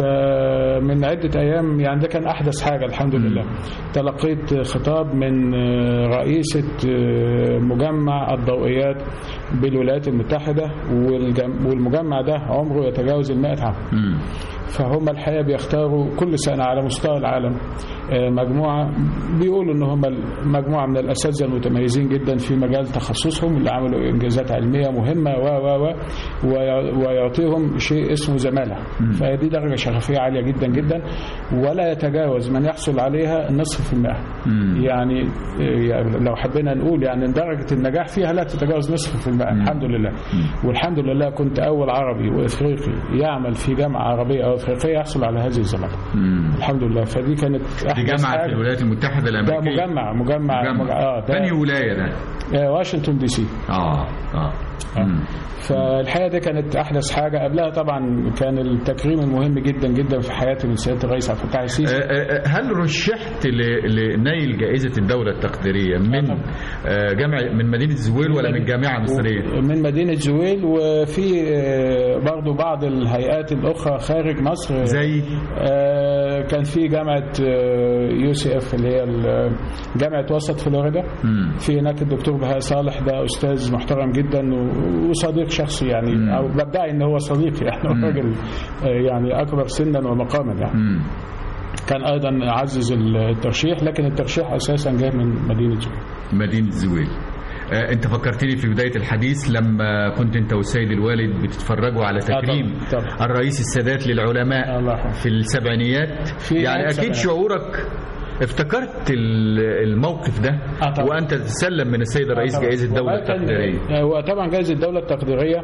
Speaker 4: فمن عدة أيام يعني ده كان أحدث حاجة الحمد لله تلقيت خطاب من آه، رئيسة آه، مجمع الضوئيات بالولايات المتحدة والجم- والمجمع ده عمره يتجاوز المائة عام
Speaker 3: مم.
Speaker 4: فهم الحقيقه بيختاروا كل سنه على مستوى العالم آه، مجموعه بيقولوا ان هم مجموعه من الاساتذه المتميزين جدا في مجال تخصصهم اللي عملوا انجازات علميه مهمه و و و وي- ويعطيهم شيء اسمه زماله فدي درجه شرفيه عاليه جدا جدا ولا يتجاوز من يحصل عليها النصف في المئة يعني آه، يعني لو حبينا نقول يعني إن درجه النجاح فيها لا تتجاوز نصف في المئة الحمد لله والحمد لله كنت اول عربي وافريقي يعمل في جامعه عربيه او افريقيه يحصل على هذه الزماله
Speaker 3: مم.
Speaker 4: الحمد لله فدي كانت
Speaker 3: دي
Speaker 4: احدث
Speaker 3: جامعة في
Speaker 4: حاجه
Speaker 3: الولايات المتحدة
Speaker 4: ده
Speaker 3: الأمريكية
Speaker 4: مجمع مجمع, مجمع
Speaker 3: جامعة
Speaker 4: اه ده
Speaker 3: أنهي ولاية ده؟
Speaker 4: آه، واشنطن دي سي
Speaker 3: آه آه مم.
Speaker 4: فالحقيقه دي كانت احدث حاجه قبلها طبعا كان التكريم المهم جدا جدا في حياتي من سياده الرئيس عبد الفتاح السيسي
Speaker 3: آه، آه، هل رشحت ل- لنيل جائزة الدولة التقديرية من آه، جامعة من مدينة زويل ولا من جامعة مصرية؟
Speaker 4: من مدينه زويل وفي آه، برضو بعض الهيئات الاخرى خارج مصر
Speaker 3: زي
Speaker 4: آه، كان في جامعه يو سي اف اللي هي ال- جامعه وسط فلوريدا
Speaker 3: مم.
Speaker 4: في هناك الدكتور بهاء صالح ده استاذ محترم جدا و- وصديق شخصي يعني او بدعي ان هو صديقي يعني هو راجل آه، يعني اكبر سنا ومقاما يعني
Speaker 3: مم.
Speaker 4: كان ايضا عزز الترشيح لكن الترشيح اساسا جاي من مدينه زويل
Speaker 3: مدينة زويل آه، انت فكرتني في بداية الحديث لما كنت انت والسيد الوالد بتتفرجوا على تكريم
Speaker 4: طبعاً، طبعاً.
Speaker 3: الرئيس السادات للعلماء
Speaker 4: الله يرحمه.
Speaker 3: في السبعينيات
Speaker 4: في
Speaker 3: يعني اكيد
Speaker 4: السبعينات.
Speaker 3: شعورك افتكرت ال- الموقف ده
Speaker 4: آه، طبعاً.
Speaker 3: وانت تتسلم من السيد الرئيس
Speaker 4: طبعاً.
Speaker 3: جائزة الدولة
Speaker 4: والله كان-
Speaker 3: التقديرية
Speaker 4: هو طبعا جائزه الدوله التقديريه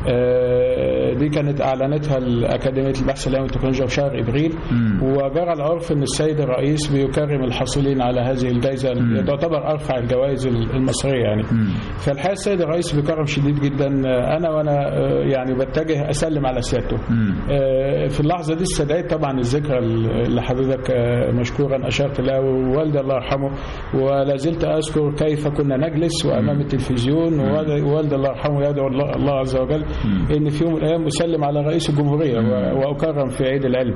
Speaker 4: آه، دي كانت اعلنتها اكاديميه البحث العلمي والتكنولوجيا في شهر ابريل وجرى العرف ان السيد الرئيس بيكرم الحاصلين على هذه الجائزه اللي تعتبر ارفع الجوائز المصريه يعني فالحقيقه السيد الرئيس بكرم شديد جدا انا وانا آه، يعني بتجه اسلم على سيادته آه، في اللحظه دي استدعيت طبعا الذكرى اللي حضرتك آه، مشكورا اشرت رحمه الله ووالدي الله يرحمه ولا زلت اذكر كيف كنا نجلس وامام التلفزيون ووالدي ووالدي الله يرحمه يدعو الله, الله عز وجل ان في يوم من الايام اسلم على رئيس الجمهوريه و- واكرم في عيد العلم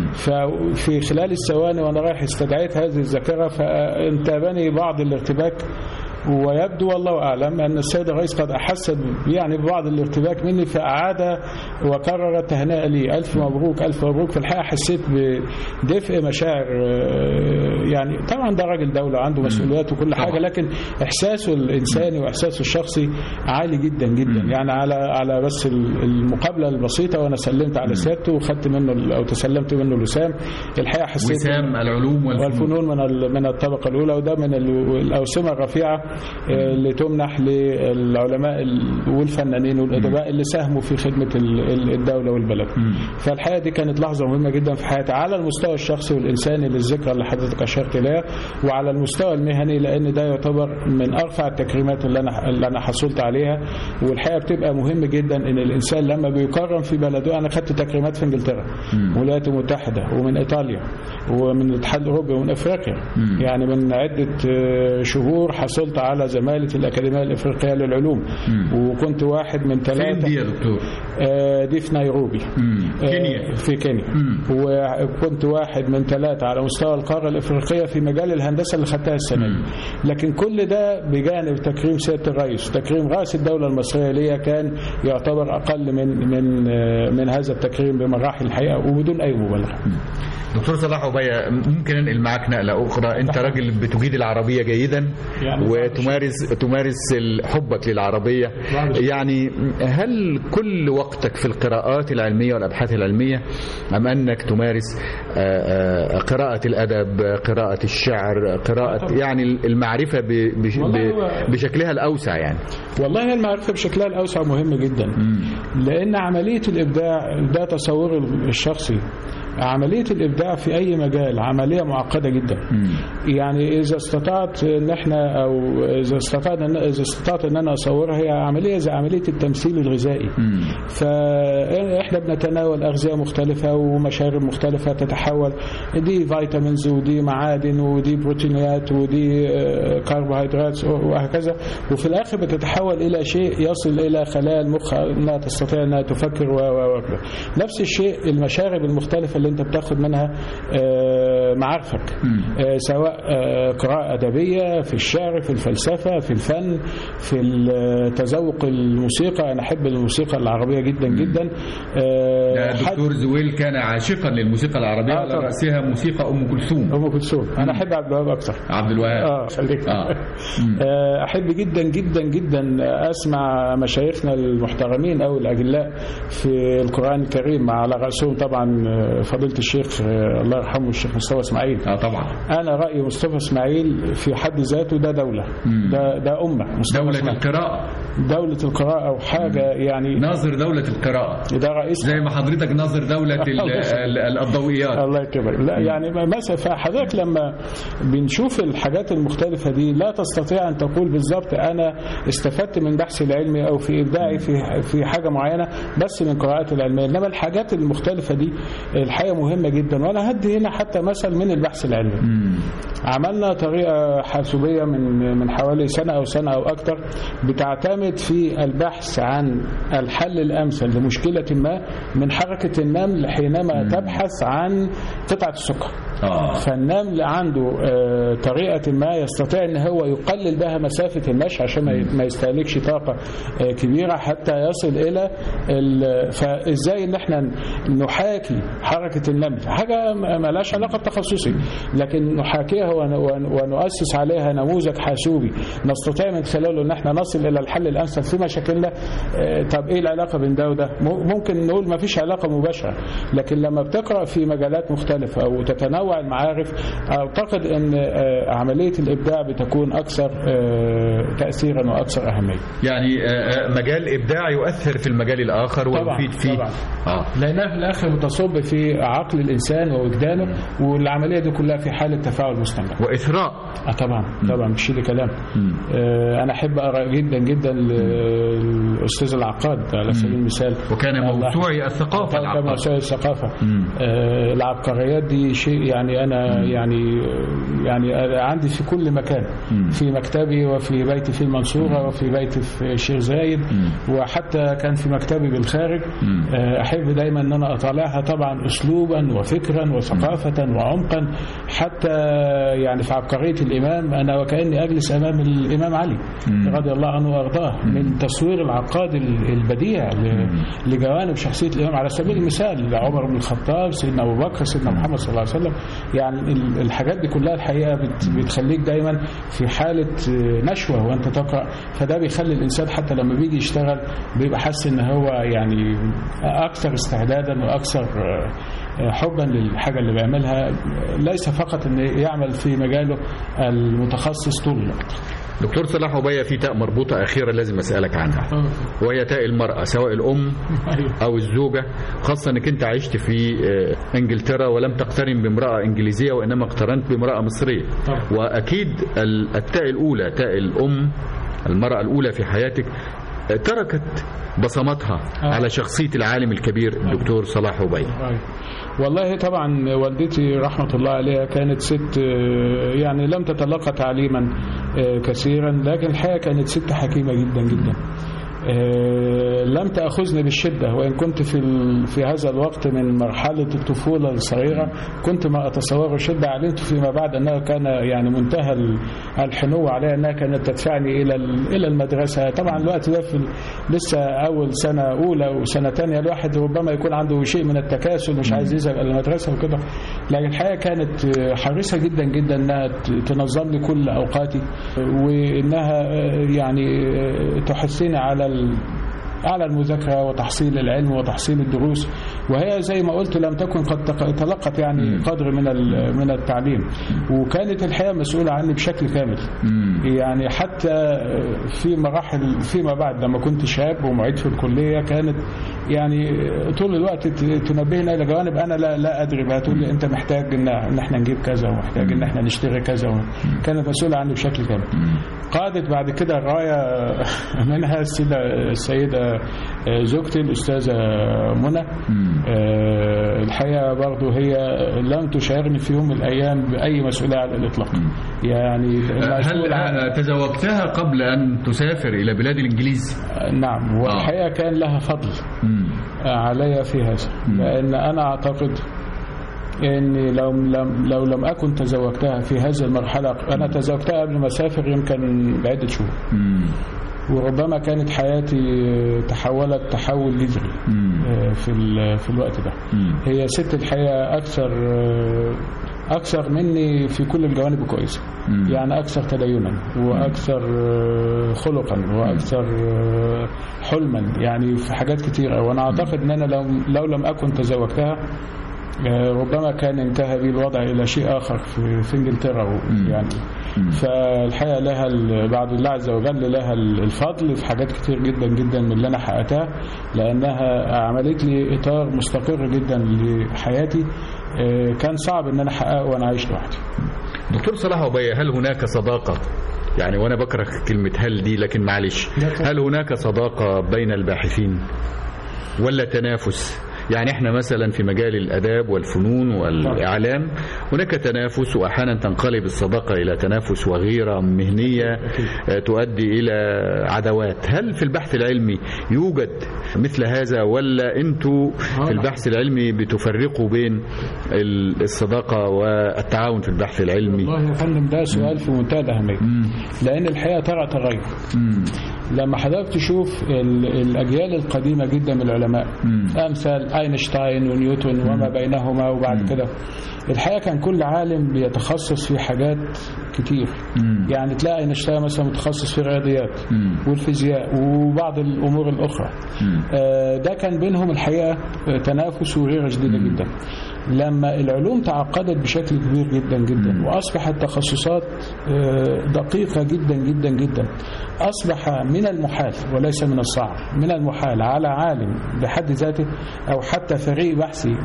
Speaker 4: ففي خلال الثواني وانا رايح استدعيت هذه الذاكره فانتابني بعض الارتباك ويبدو والله اعلم ان السيد الرئيس قد احس ب- يعني ببعض الارتباك مني فاعاد وكرر التهنئه لي الف مبروك الف مبروك في الحقيقه حسيت بدفء مشاعر آه، يعني طبعا ده راجل دوله عنده مسؤوليات وكل حاجه لكن احساسه الانساني واحساسه الشخصي عالي جدا جدا يعني على على بس ال- المقابله البسيطه وانا سلمت على سيادته وخدت منه ال- او تسلمت منه الوسام الحقيقه حسيت
Speaker 3: وسام العلوم والفنون
Speaker 4: والفنون من ال- من الطبقه الاولى وده من ال- الاوسمه الرفيعه آه، اللي تمنح للعلماء ال- والفنانين والادباء اللي ساهموا في خدمه ال- ال- الدوله والبلد. فالحقيقه دي كانت لحظه مهمه جدا في حياتي على المستوى الشخصي والانساني للذكرى اللي حضرتك اشرت اليها وعلى المستوى المهني لان ده يعتبر من ارفع التكريمات اللي انا اللي انا حصلت عليها والحقيقه بتبقى مهم جدا ان الانسان لما بيكرم في بلده انا خدت تكريمات في انجلترا والولايات المتحده ومن ايطاليا ومن الاتحاد الاوروبي ومن افريقيا يعني من عده آه، شهور حصلت على زماله الاكاديميه الافريقيه للعلوم وكنت واحد من
Speaker 3: فين
Speaker 4: ثلاثه
Speaker 3: دي يا دكتور؟
Speaker 4: آه، دي في نيروبي آه،
Speaker 3: كينيا.
Speaker 4: في كينيا وكنت واحد من ثلاثة على مستوى القارة الإفريقية في مجال الهندسة اللي خدتها السنة دي لكن كل ده بجانب تكريم سيادة الرئيس تكريم رأس الدولة المصرية ليا كان يعتبر أقل من من آه، من هذا التكريم بمراحل الحقيقة وبدون أي مبالغة
Speaker 3: دكتور صلاح عبية ممكن انقل معاك نقلة أخرى أنت راجل بتجيد العربية جيدا
Speaker 4: يعني
Speaker 3: وتمارس تمارس ال- حبك للعربية يعني هل كل وقتك في القراءات العلمية والأبحاث العلمية أم أنك تمارس آه، آه، قراءة الأدب قراءة الشعر قراءة يعني المعرفة ب- بش-
Speaker 4: والله
Speaker 3: ب-
Speaker 4: هو-
Speaker 3: بشكلها الأوسع يعني
Speaker 4: والله المعرفة بشكلها الأوسع مهمة جدا لأن عملية الإبداع ده تصور الشخصي عملية الإبداع في أي مجال عملية معقدة جدا يعني إذا استطعت إن إحنا أو إذا استطعت إن إذا استطعت إن أنا أصورها هي عملية زي عملية التمثيل الغذائي فإحنا بنتناول أغذية مختلفة ومشارب مختلفة تتحول دي فيتامينز ودي معادن ودي بروتينات ودي آه، كربوهيدرات وهكذا وفي الآخر بتتحول إلى شيء يصل إلى خلايا المخ أنها تستطيع أنها تفكر و و و نفس الشيء المشارب المختلفة اللي أنت بتاخد منها آه، معارفك آه، سواء آه، قراءة أدبية في الشعر في الفلسفة في الفن في تذوق الموسيقى أنا أحب الموسيقى العربية جدا جدا آه، حتى-
Speaker 3: دكتور زويل كان عاشقا للموسيقى العربية
Speaker 4: آه،
Speaker 3: على
Speaker 4: طبعا.
Speaker 3: رأسها موسيقى أم كلثوم
Speaker 4: أم كلثوم أنا أحب عبد الوهاب أكثر
Speaker 3: عبد الوهاب
Speaker 4: اه خليك
Speaker 3: آه. مم.
Speaker 4: آه، احب جدا جدا جدا اسمع مشايخنا المحترمين او الاجلاء في القران الكريم على راسهم طبعا آه، فضيله الشيخ آه، الله يرحمه الشيخ مصطفى اسماعيل
Speaker 3: اه طبعا
Speaker 4: انا رايي مصطفى اسماعيل في حد ذاته ده دوله ده ده امه مصطفى
Speaker 3: دولة
Speaker 4: إسماعيل.
Speaker 3: القراءة
Speaker 4: دوله القراءه وحاجه يعني
Speaker 3: ناظر دولة القراءة
Speaker 4: ده رئيس
Speaker 3: زي ما حضرتك ناظر دولة ال-
Speaker 4: الله يسلمك.
Speaker 3: ال- ال- الضوئيات
Speaker 4: الله يكرمك لا يعني مثلا فحضرتك لما بنشوف الحاجات المختلفة دي لا تستطيع أن تقول بالظبط أنا استفدت من بحثي العلمي أو في إبداعي في في حاجة معينة بس من قراءتي العلمية إنما الحاجات المختلفة دي الحقيقة مهمة جدا وأنا هدي هنا حتى مثل من البحث العلمي عملنا طريقة حاسوبية من من حوالي سنة أو سنة أو أكثر بتعتمد في البحث عن الحل الأمثل لمشكلة ما من حركة النمل حينما تبحث عن قطعة السكر
Speaker 3: اه
Speaker 4: فالنمل عنده آه، طريقة ما يستطيع ان هو يقلل بها مسافة المشي عشان ما ي- ما يستهلكش طاقة آه، كبيرة حتى يصل الى ال- فازاي ان احنا نحاكي حركة النمل حاجة ما ما لهاش علاقة بتخصصي لكن نحاكيها ون- ون- ونؤسس عليها نموذج حاسوبي نستطيع من خلاله ان احنا نصل الى الحل الامثل في مشاكلنا آه، طب ايه العلاقة بين ده وده م- ممكن نقول ما فيش علاقة مباشرة لكن لما بتقرأ في مجالات مختلفة أو تتنوع المعارف أعتقد أن آه، عملية الإبداع بتكون أكثر آه، تأثيرا وأكثر أهمية
Speaker 3: يعني آه، آه، مجال إبداع يؤثر في المجال الآخر
Speaker 4: طبعا
Speaker 3: ويفيد فيه
Speaker 4: طبعا
Speaker 3: اه
Speaker 4: لأنها في الآخر بتصب في بعقل الانسان ووجدانه والعمليه دي كلها في حاله تفاعل مستمر
Speaker 3: واثراء
Speaker 4: اه طبعا طبعا مش لي كلام آه انا احب اقرا جدا جدا للاستاذ العقاد على سبيل المثال
Speaker 3: وكان
Speaker 4: الله-
Speaker 3: موسوعي الثقافه
Speaker 4: كما
Speaker 3: العقاد
Speaker 4: وسائل الثقافة
Speaker 3: مم.
Speaker 4: آه العبقريات دي شيء يعني أنا يعني يعني أنا عندي في كل مكان
Speaker 3: مم.
Speaker 4: في مكتبي وفي بيتي في المنصورة وفي بيتي في الشيخ زايد وحتى كان في مكتبي بالخارج
Speaker 3: مم.
Speaker 4: آه أحب دايما أن أنا أطالعها طبعا أسلوبا وفكرا وثقافة وعمقا حتى يعني في عبقرية الإمام أنا وكأني أجلس أمام الإمام علي رضي الله عنه وأرضاه من تصوير العقاد ال- البديع ل- لجوانب شخصية الإمام على سبيل المثال عمر بن الخطاب سيدنا أبو بكر سيدنا محمد صلى الله عليه وسلم يعني ال- الحاجات دي كلها الحقيقة بت- بتخليك دايما في حالة آه، نشوة وأنت تقرأ فده بيخلي الإنسان حتى لما بيجي يشتغل بيبقى حاسس إن هو يعني أكثر استعدادا وأكثر آه، آه، حبا للحاجة اللي بيعملها ليس فقط إن يعمل في مجاله المتخصص طول الوقت
Speaker 3: دكتور صلاح وبيا في تاء مربوطه اخيره لازم اسالك عنها وهي تاء المراه سواء الام او الزوجه خاصه انك انت عشت في آه، انجلترا ولم تقترن بامراه انجليزيه وانما اقترنت بامراه مصريه
Speaker 4: طبعا.
Speaker 3: واكيد ال- التاء الاولى تاء الام المراه الاولى في حياتك آه، تركت بصمتها
Speaker 4: آه.
Speaker 3: على شخصيه العالم الكبير الدكتور صلاح وبيا
Speaker 4: أيوة. والله طبعا والدتي رحمة الله عليها كانت ست آه، يعني لم تتلقى تعليما آه، كثيرا لكن الحقيقة كانت ست حكيمة جدا جدا آه، لم تأخذني بالشدة وإن كنت في ال- في هذا الوقت من مرحلة الطفولة الصغيرة كنت ما أتصور شدة علمت فيما بعد أنه كان يعني منتهى ال- الحنو عليها أنها كانت تدفعني إلى ال- إلى المدرسة طبعا الوقت ده في ال- لسه أول سنة أولى وسنة تانية الواحد ربما يكون عنده شيء من التكاسل مش عايز يذهب إلى المدرسة وكده لكن الحقيقة كانت آه، حريصة جدا جدا أنها ت- تنظم لي كل أوقاتي وإنها آه، يعني آه، تحثني على ال- على المذاكرة وتحصيل العلم وتحصيل الدروس وهي زي ما قلت لم تكن قد تق- تلقت يعني قدر من ال- من التعليم وكانت الحقيقة مسؤولة عني بشكل كامل يعني حتى في مراحل فيما بعد لما كنت شاب ومعيد في الكلية كانت يعني طول الوقت ت- تنبهنا إلى جوانب أنا لا لا أدري بقى تقول لي أنت محتاج إن إن إحنا نجيب كذا ومحتاج إن إحنا نشتري كذا كانت مسؤولة عني بشكل كامل قادت بعد كده الراية منها السيدة السيدة زوجتي الأستاذة منى آه، الحقيقة برضو هي لم تشاركني في يوم من الأيام بأي مسؤولية على الإطلاق يعني
Speaker 3: هل
Speaker 4: المسؤول عن
Speaker 3: آه، تزوجتها قبل ان تسافر الى بلاد الانجليز
Speaker 4: نعم والحقيقة كان لها فضل
Speaker 3: مم.
Speaker 4: علي في هذا لأن أنا أعتقد اني لو لم لو لم اكن تزوجتها في هذه المرحله انا تزوجتها قبل ما اسافر يمكن بعده شهور
Speaker 3: مم.
Speaker 4: وربما كانت حياتي تحولت تحول جذري
Speaker 3: مم.
Speaker 4: آه، في ال- في الوقت ده
Speaker 3: مم.
Speaker 4: هي ست الحقيقه اكثر آه، اكثر مني في كل الجوانب الكويسه
Speaker 3: مم.
Speaker 4: يعني اكثر تدينا واكثر آه، خلقا واكثر آه، حلما يعني في حاجات كتيره وانا اعتقد ان انا لو لو لم اكن تزوجتها آه، ربما كان انتهى بي الوضع الى شيء اخر في, في انجلترا و- يعني فالحقيقه لها ال- بعد الله عز وجل لها ال- الفضل في حاجات كتير جدا جدا من اللي انا حققتها لانها عملت لي اطار مستقر جدا لحياتي آه، كان صعب ان انا احققه وانا عايش لوحدي
Speaker 3: دكتور صلاح وبيا هل هناك صداقة يعني وانا بكره كلمة هل دي لكن معلش هل هناك صداقة بين الباحثين ولا تنافس يعني احنا مثلا في مجال الاداب والفنون والاعلام هناك تنافس واحيانا تنقلب الصداقه الى تنافس وغيره مهنيه آه، تؤدي الى عداوات هل في البحث العلمي يوجد مثل هذا ولا انتوا في البحث العلمي بتفرقوا بين ال- الصداقه والتعاون في البحث العلمي
Speaker 4: والله يا فندم ده سؤال في منتهى الاهميه لان الحقيقه ترى تغير لما حضرتك تشوف ال- الاجيال القديمه جدا من العلماء امثال اينشتاين ونيوتن وما بينهما وبعد كده الحقيقه كان كل عالم بيتخصص في حاجات كتير يعني تلاقي اينشتاين مثلا متخصص في الرياضيات والفيزياء وبعض الامور الاخرى آه، ده كان بينهم الحقيقه آه، تنافس وغيره شديده جدا لما العلوم تعقدت بشكل كبير جدا جدا واصبحت تخصصات آه، دقيقه جدا جدا جدا اصبح من المحال وليس من الصعب من المحال على عالم بحد ذاته او حتى فريق بحثي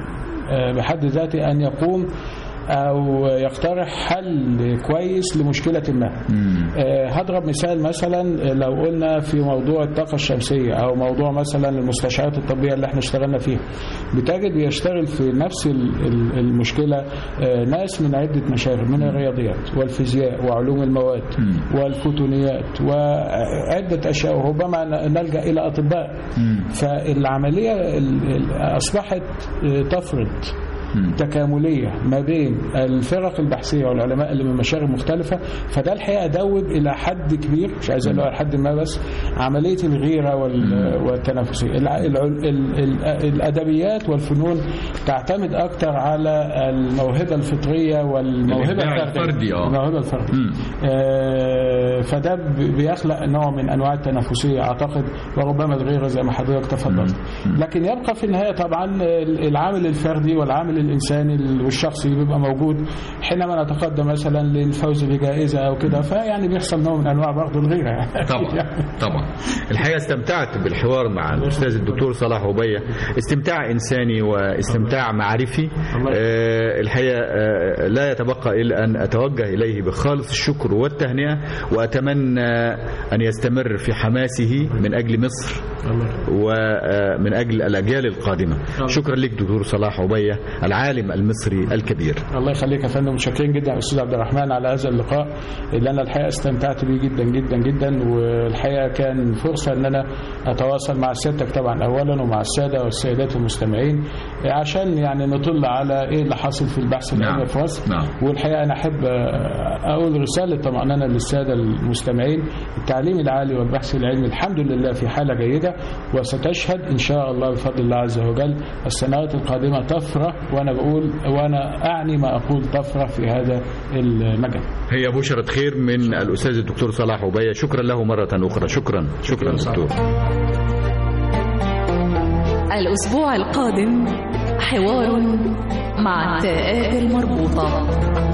Speaker 4: آه، بحد ذاته أن يقوم أو يقترح حل كويس لمشكلة ما آه، هضرب مثال مثلا لو قلنا في موضوع الطاقة الشمسية أو موضوع مثلا المستشعرات الطبية اللي احنا اشتغلنا فيها بتجد بيشتغل في نفس ال- ال- المشكلة آه، ناس من عدة مشاغل من الرياضيات والفيزياء وعلوم المواد والفوتونيات وعدة أشياء وربما ن- نلجأ إلى أطباء فالعملية ال- ال- أصبحت آه، تفرض تكاملية ما بين الفرق البحثية والعلماء اللي من مشاغل مختلفة فده الحقيقة دوب إلى حد كبير مش عايز أقول إلى حد ما بس عملية الغيرة وال- والتنافسية الع- الع- ال- ال- الأدبيات والفنون تعتمد أكتر على الموهبة الفطرية والموهبة
Speaker 3: الإبداع
Speaker 4: الفردية
Speaker 3: الفردي، آه.
Speaker 4: الموهبة الفردية
Speaker 3: مم.
Speaker 4: آه، فده ب- بيخلق نوع من انواع التنافسيه اعتقد وربما الغيره زي ما حضرتك تفضلت لكن يبقى في النهايه طبعا العامل الفردي والعامل الانساني والشخصي بيبقى موجود حينما نتقدم مثلا للفوز بجائزه او كده فيعني بيحصل نوع من انواع برضه الغيره يعني
Speaker 3: طبعا طبعا الحقيقه استمتعت بالحوار مع الاستاذ الدكتور صلاح عبيه استمتاع انساني واستمتاع معرفي آه، الحقيقه آه، لا يتبقى الا ان اتوجه اليه بخالص الشكر والتهنئه واتمنى ان يستمر في حماسه من اجل مصر ومن اجل الاجيال القادمه شكرا لك دكتور صلاح عبيه العالم المصري الكبير
Speaker 4: الله يخليك يا فندم متشكرين جدا يا استاذ عبد الرحمن على هذا اللقاء اللي انا الحقيقه استمتعت بيه جدا جدا جدا والحقيقه كان فرصه ان انا اتواصل مع سيادتك طبعا اولا ومع الساده والسيدات المستمعين عشان يعني نطل على ايه اللي حاصل في البحث العلمي
Speaker 3: نعم.
Speaker 4: في مصر
Speaker 3: نعم.
Speaker 4: والحقيقه انا احب اقول رساله طمانينه للساده المستمعين التعليم العالي والبحث العلمي الحمد لله في حاله جيده وستشهد ان شاء الله بفضل الله عز وجل السنوات القادمه طفره وانا بقول وانا اعني ما اقول طفره في هذا المجال
Speaker 3: هي بشرة خير من الأستاذ الدكتور صلاح عبية شكرا له مرة أخرى شكرا شكرا دكتور
Speaker 1: الأسبوع القادم حوار مع التاءات المربوطة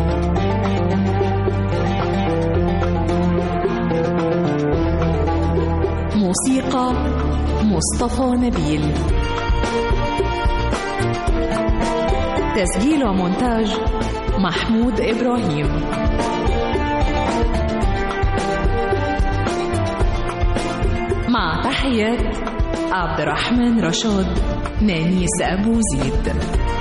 Speaker 1: موسيقى مصطفى نبيل تسجيل ومونتاج محمود إبراهيم مع تحيات عبد الرحمن رشاد نانيس أبو زيد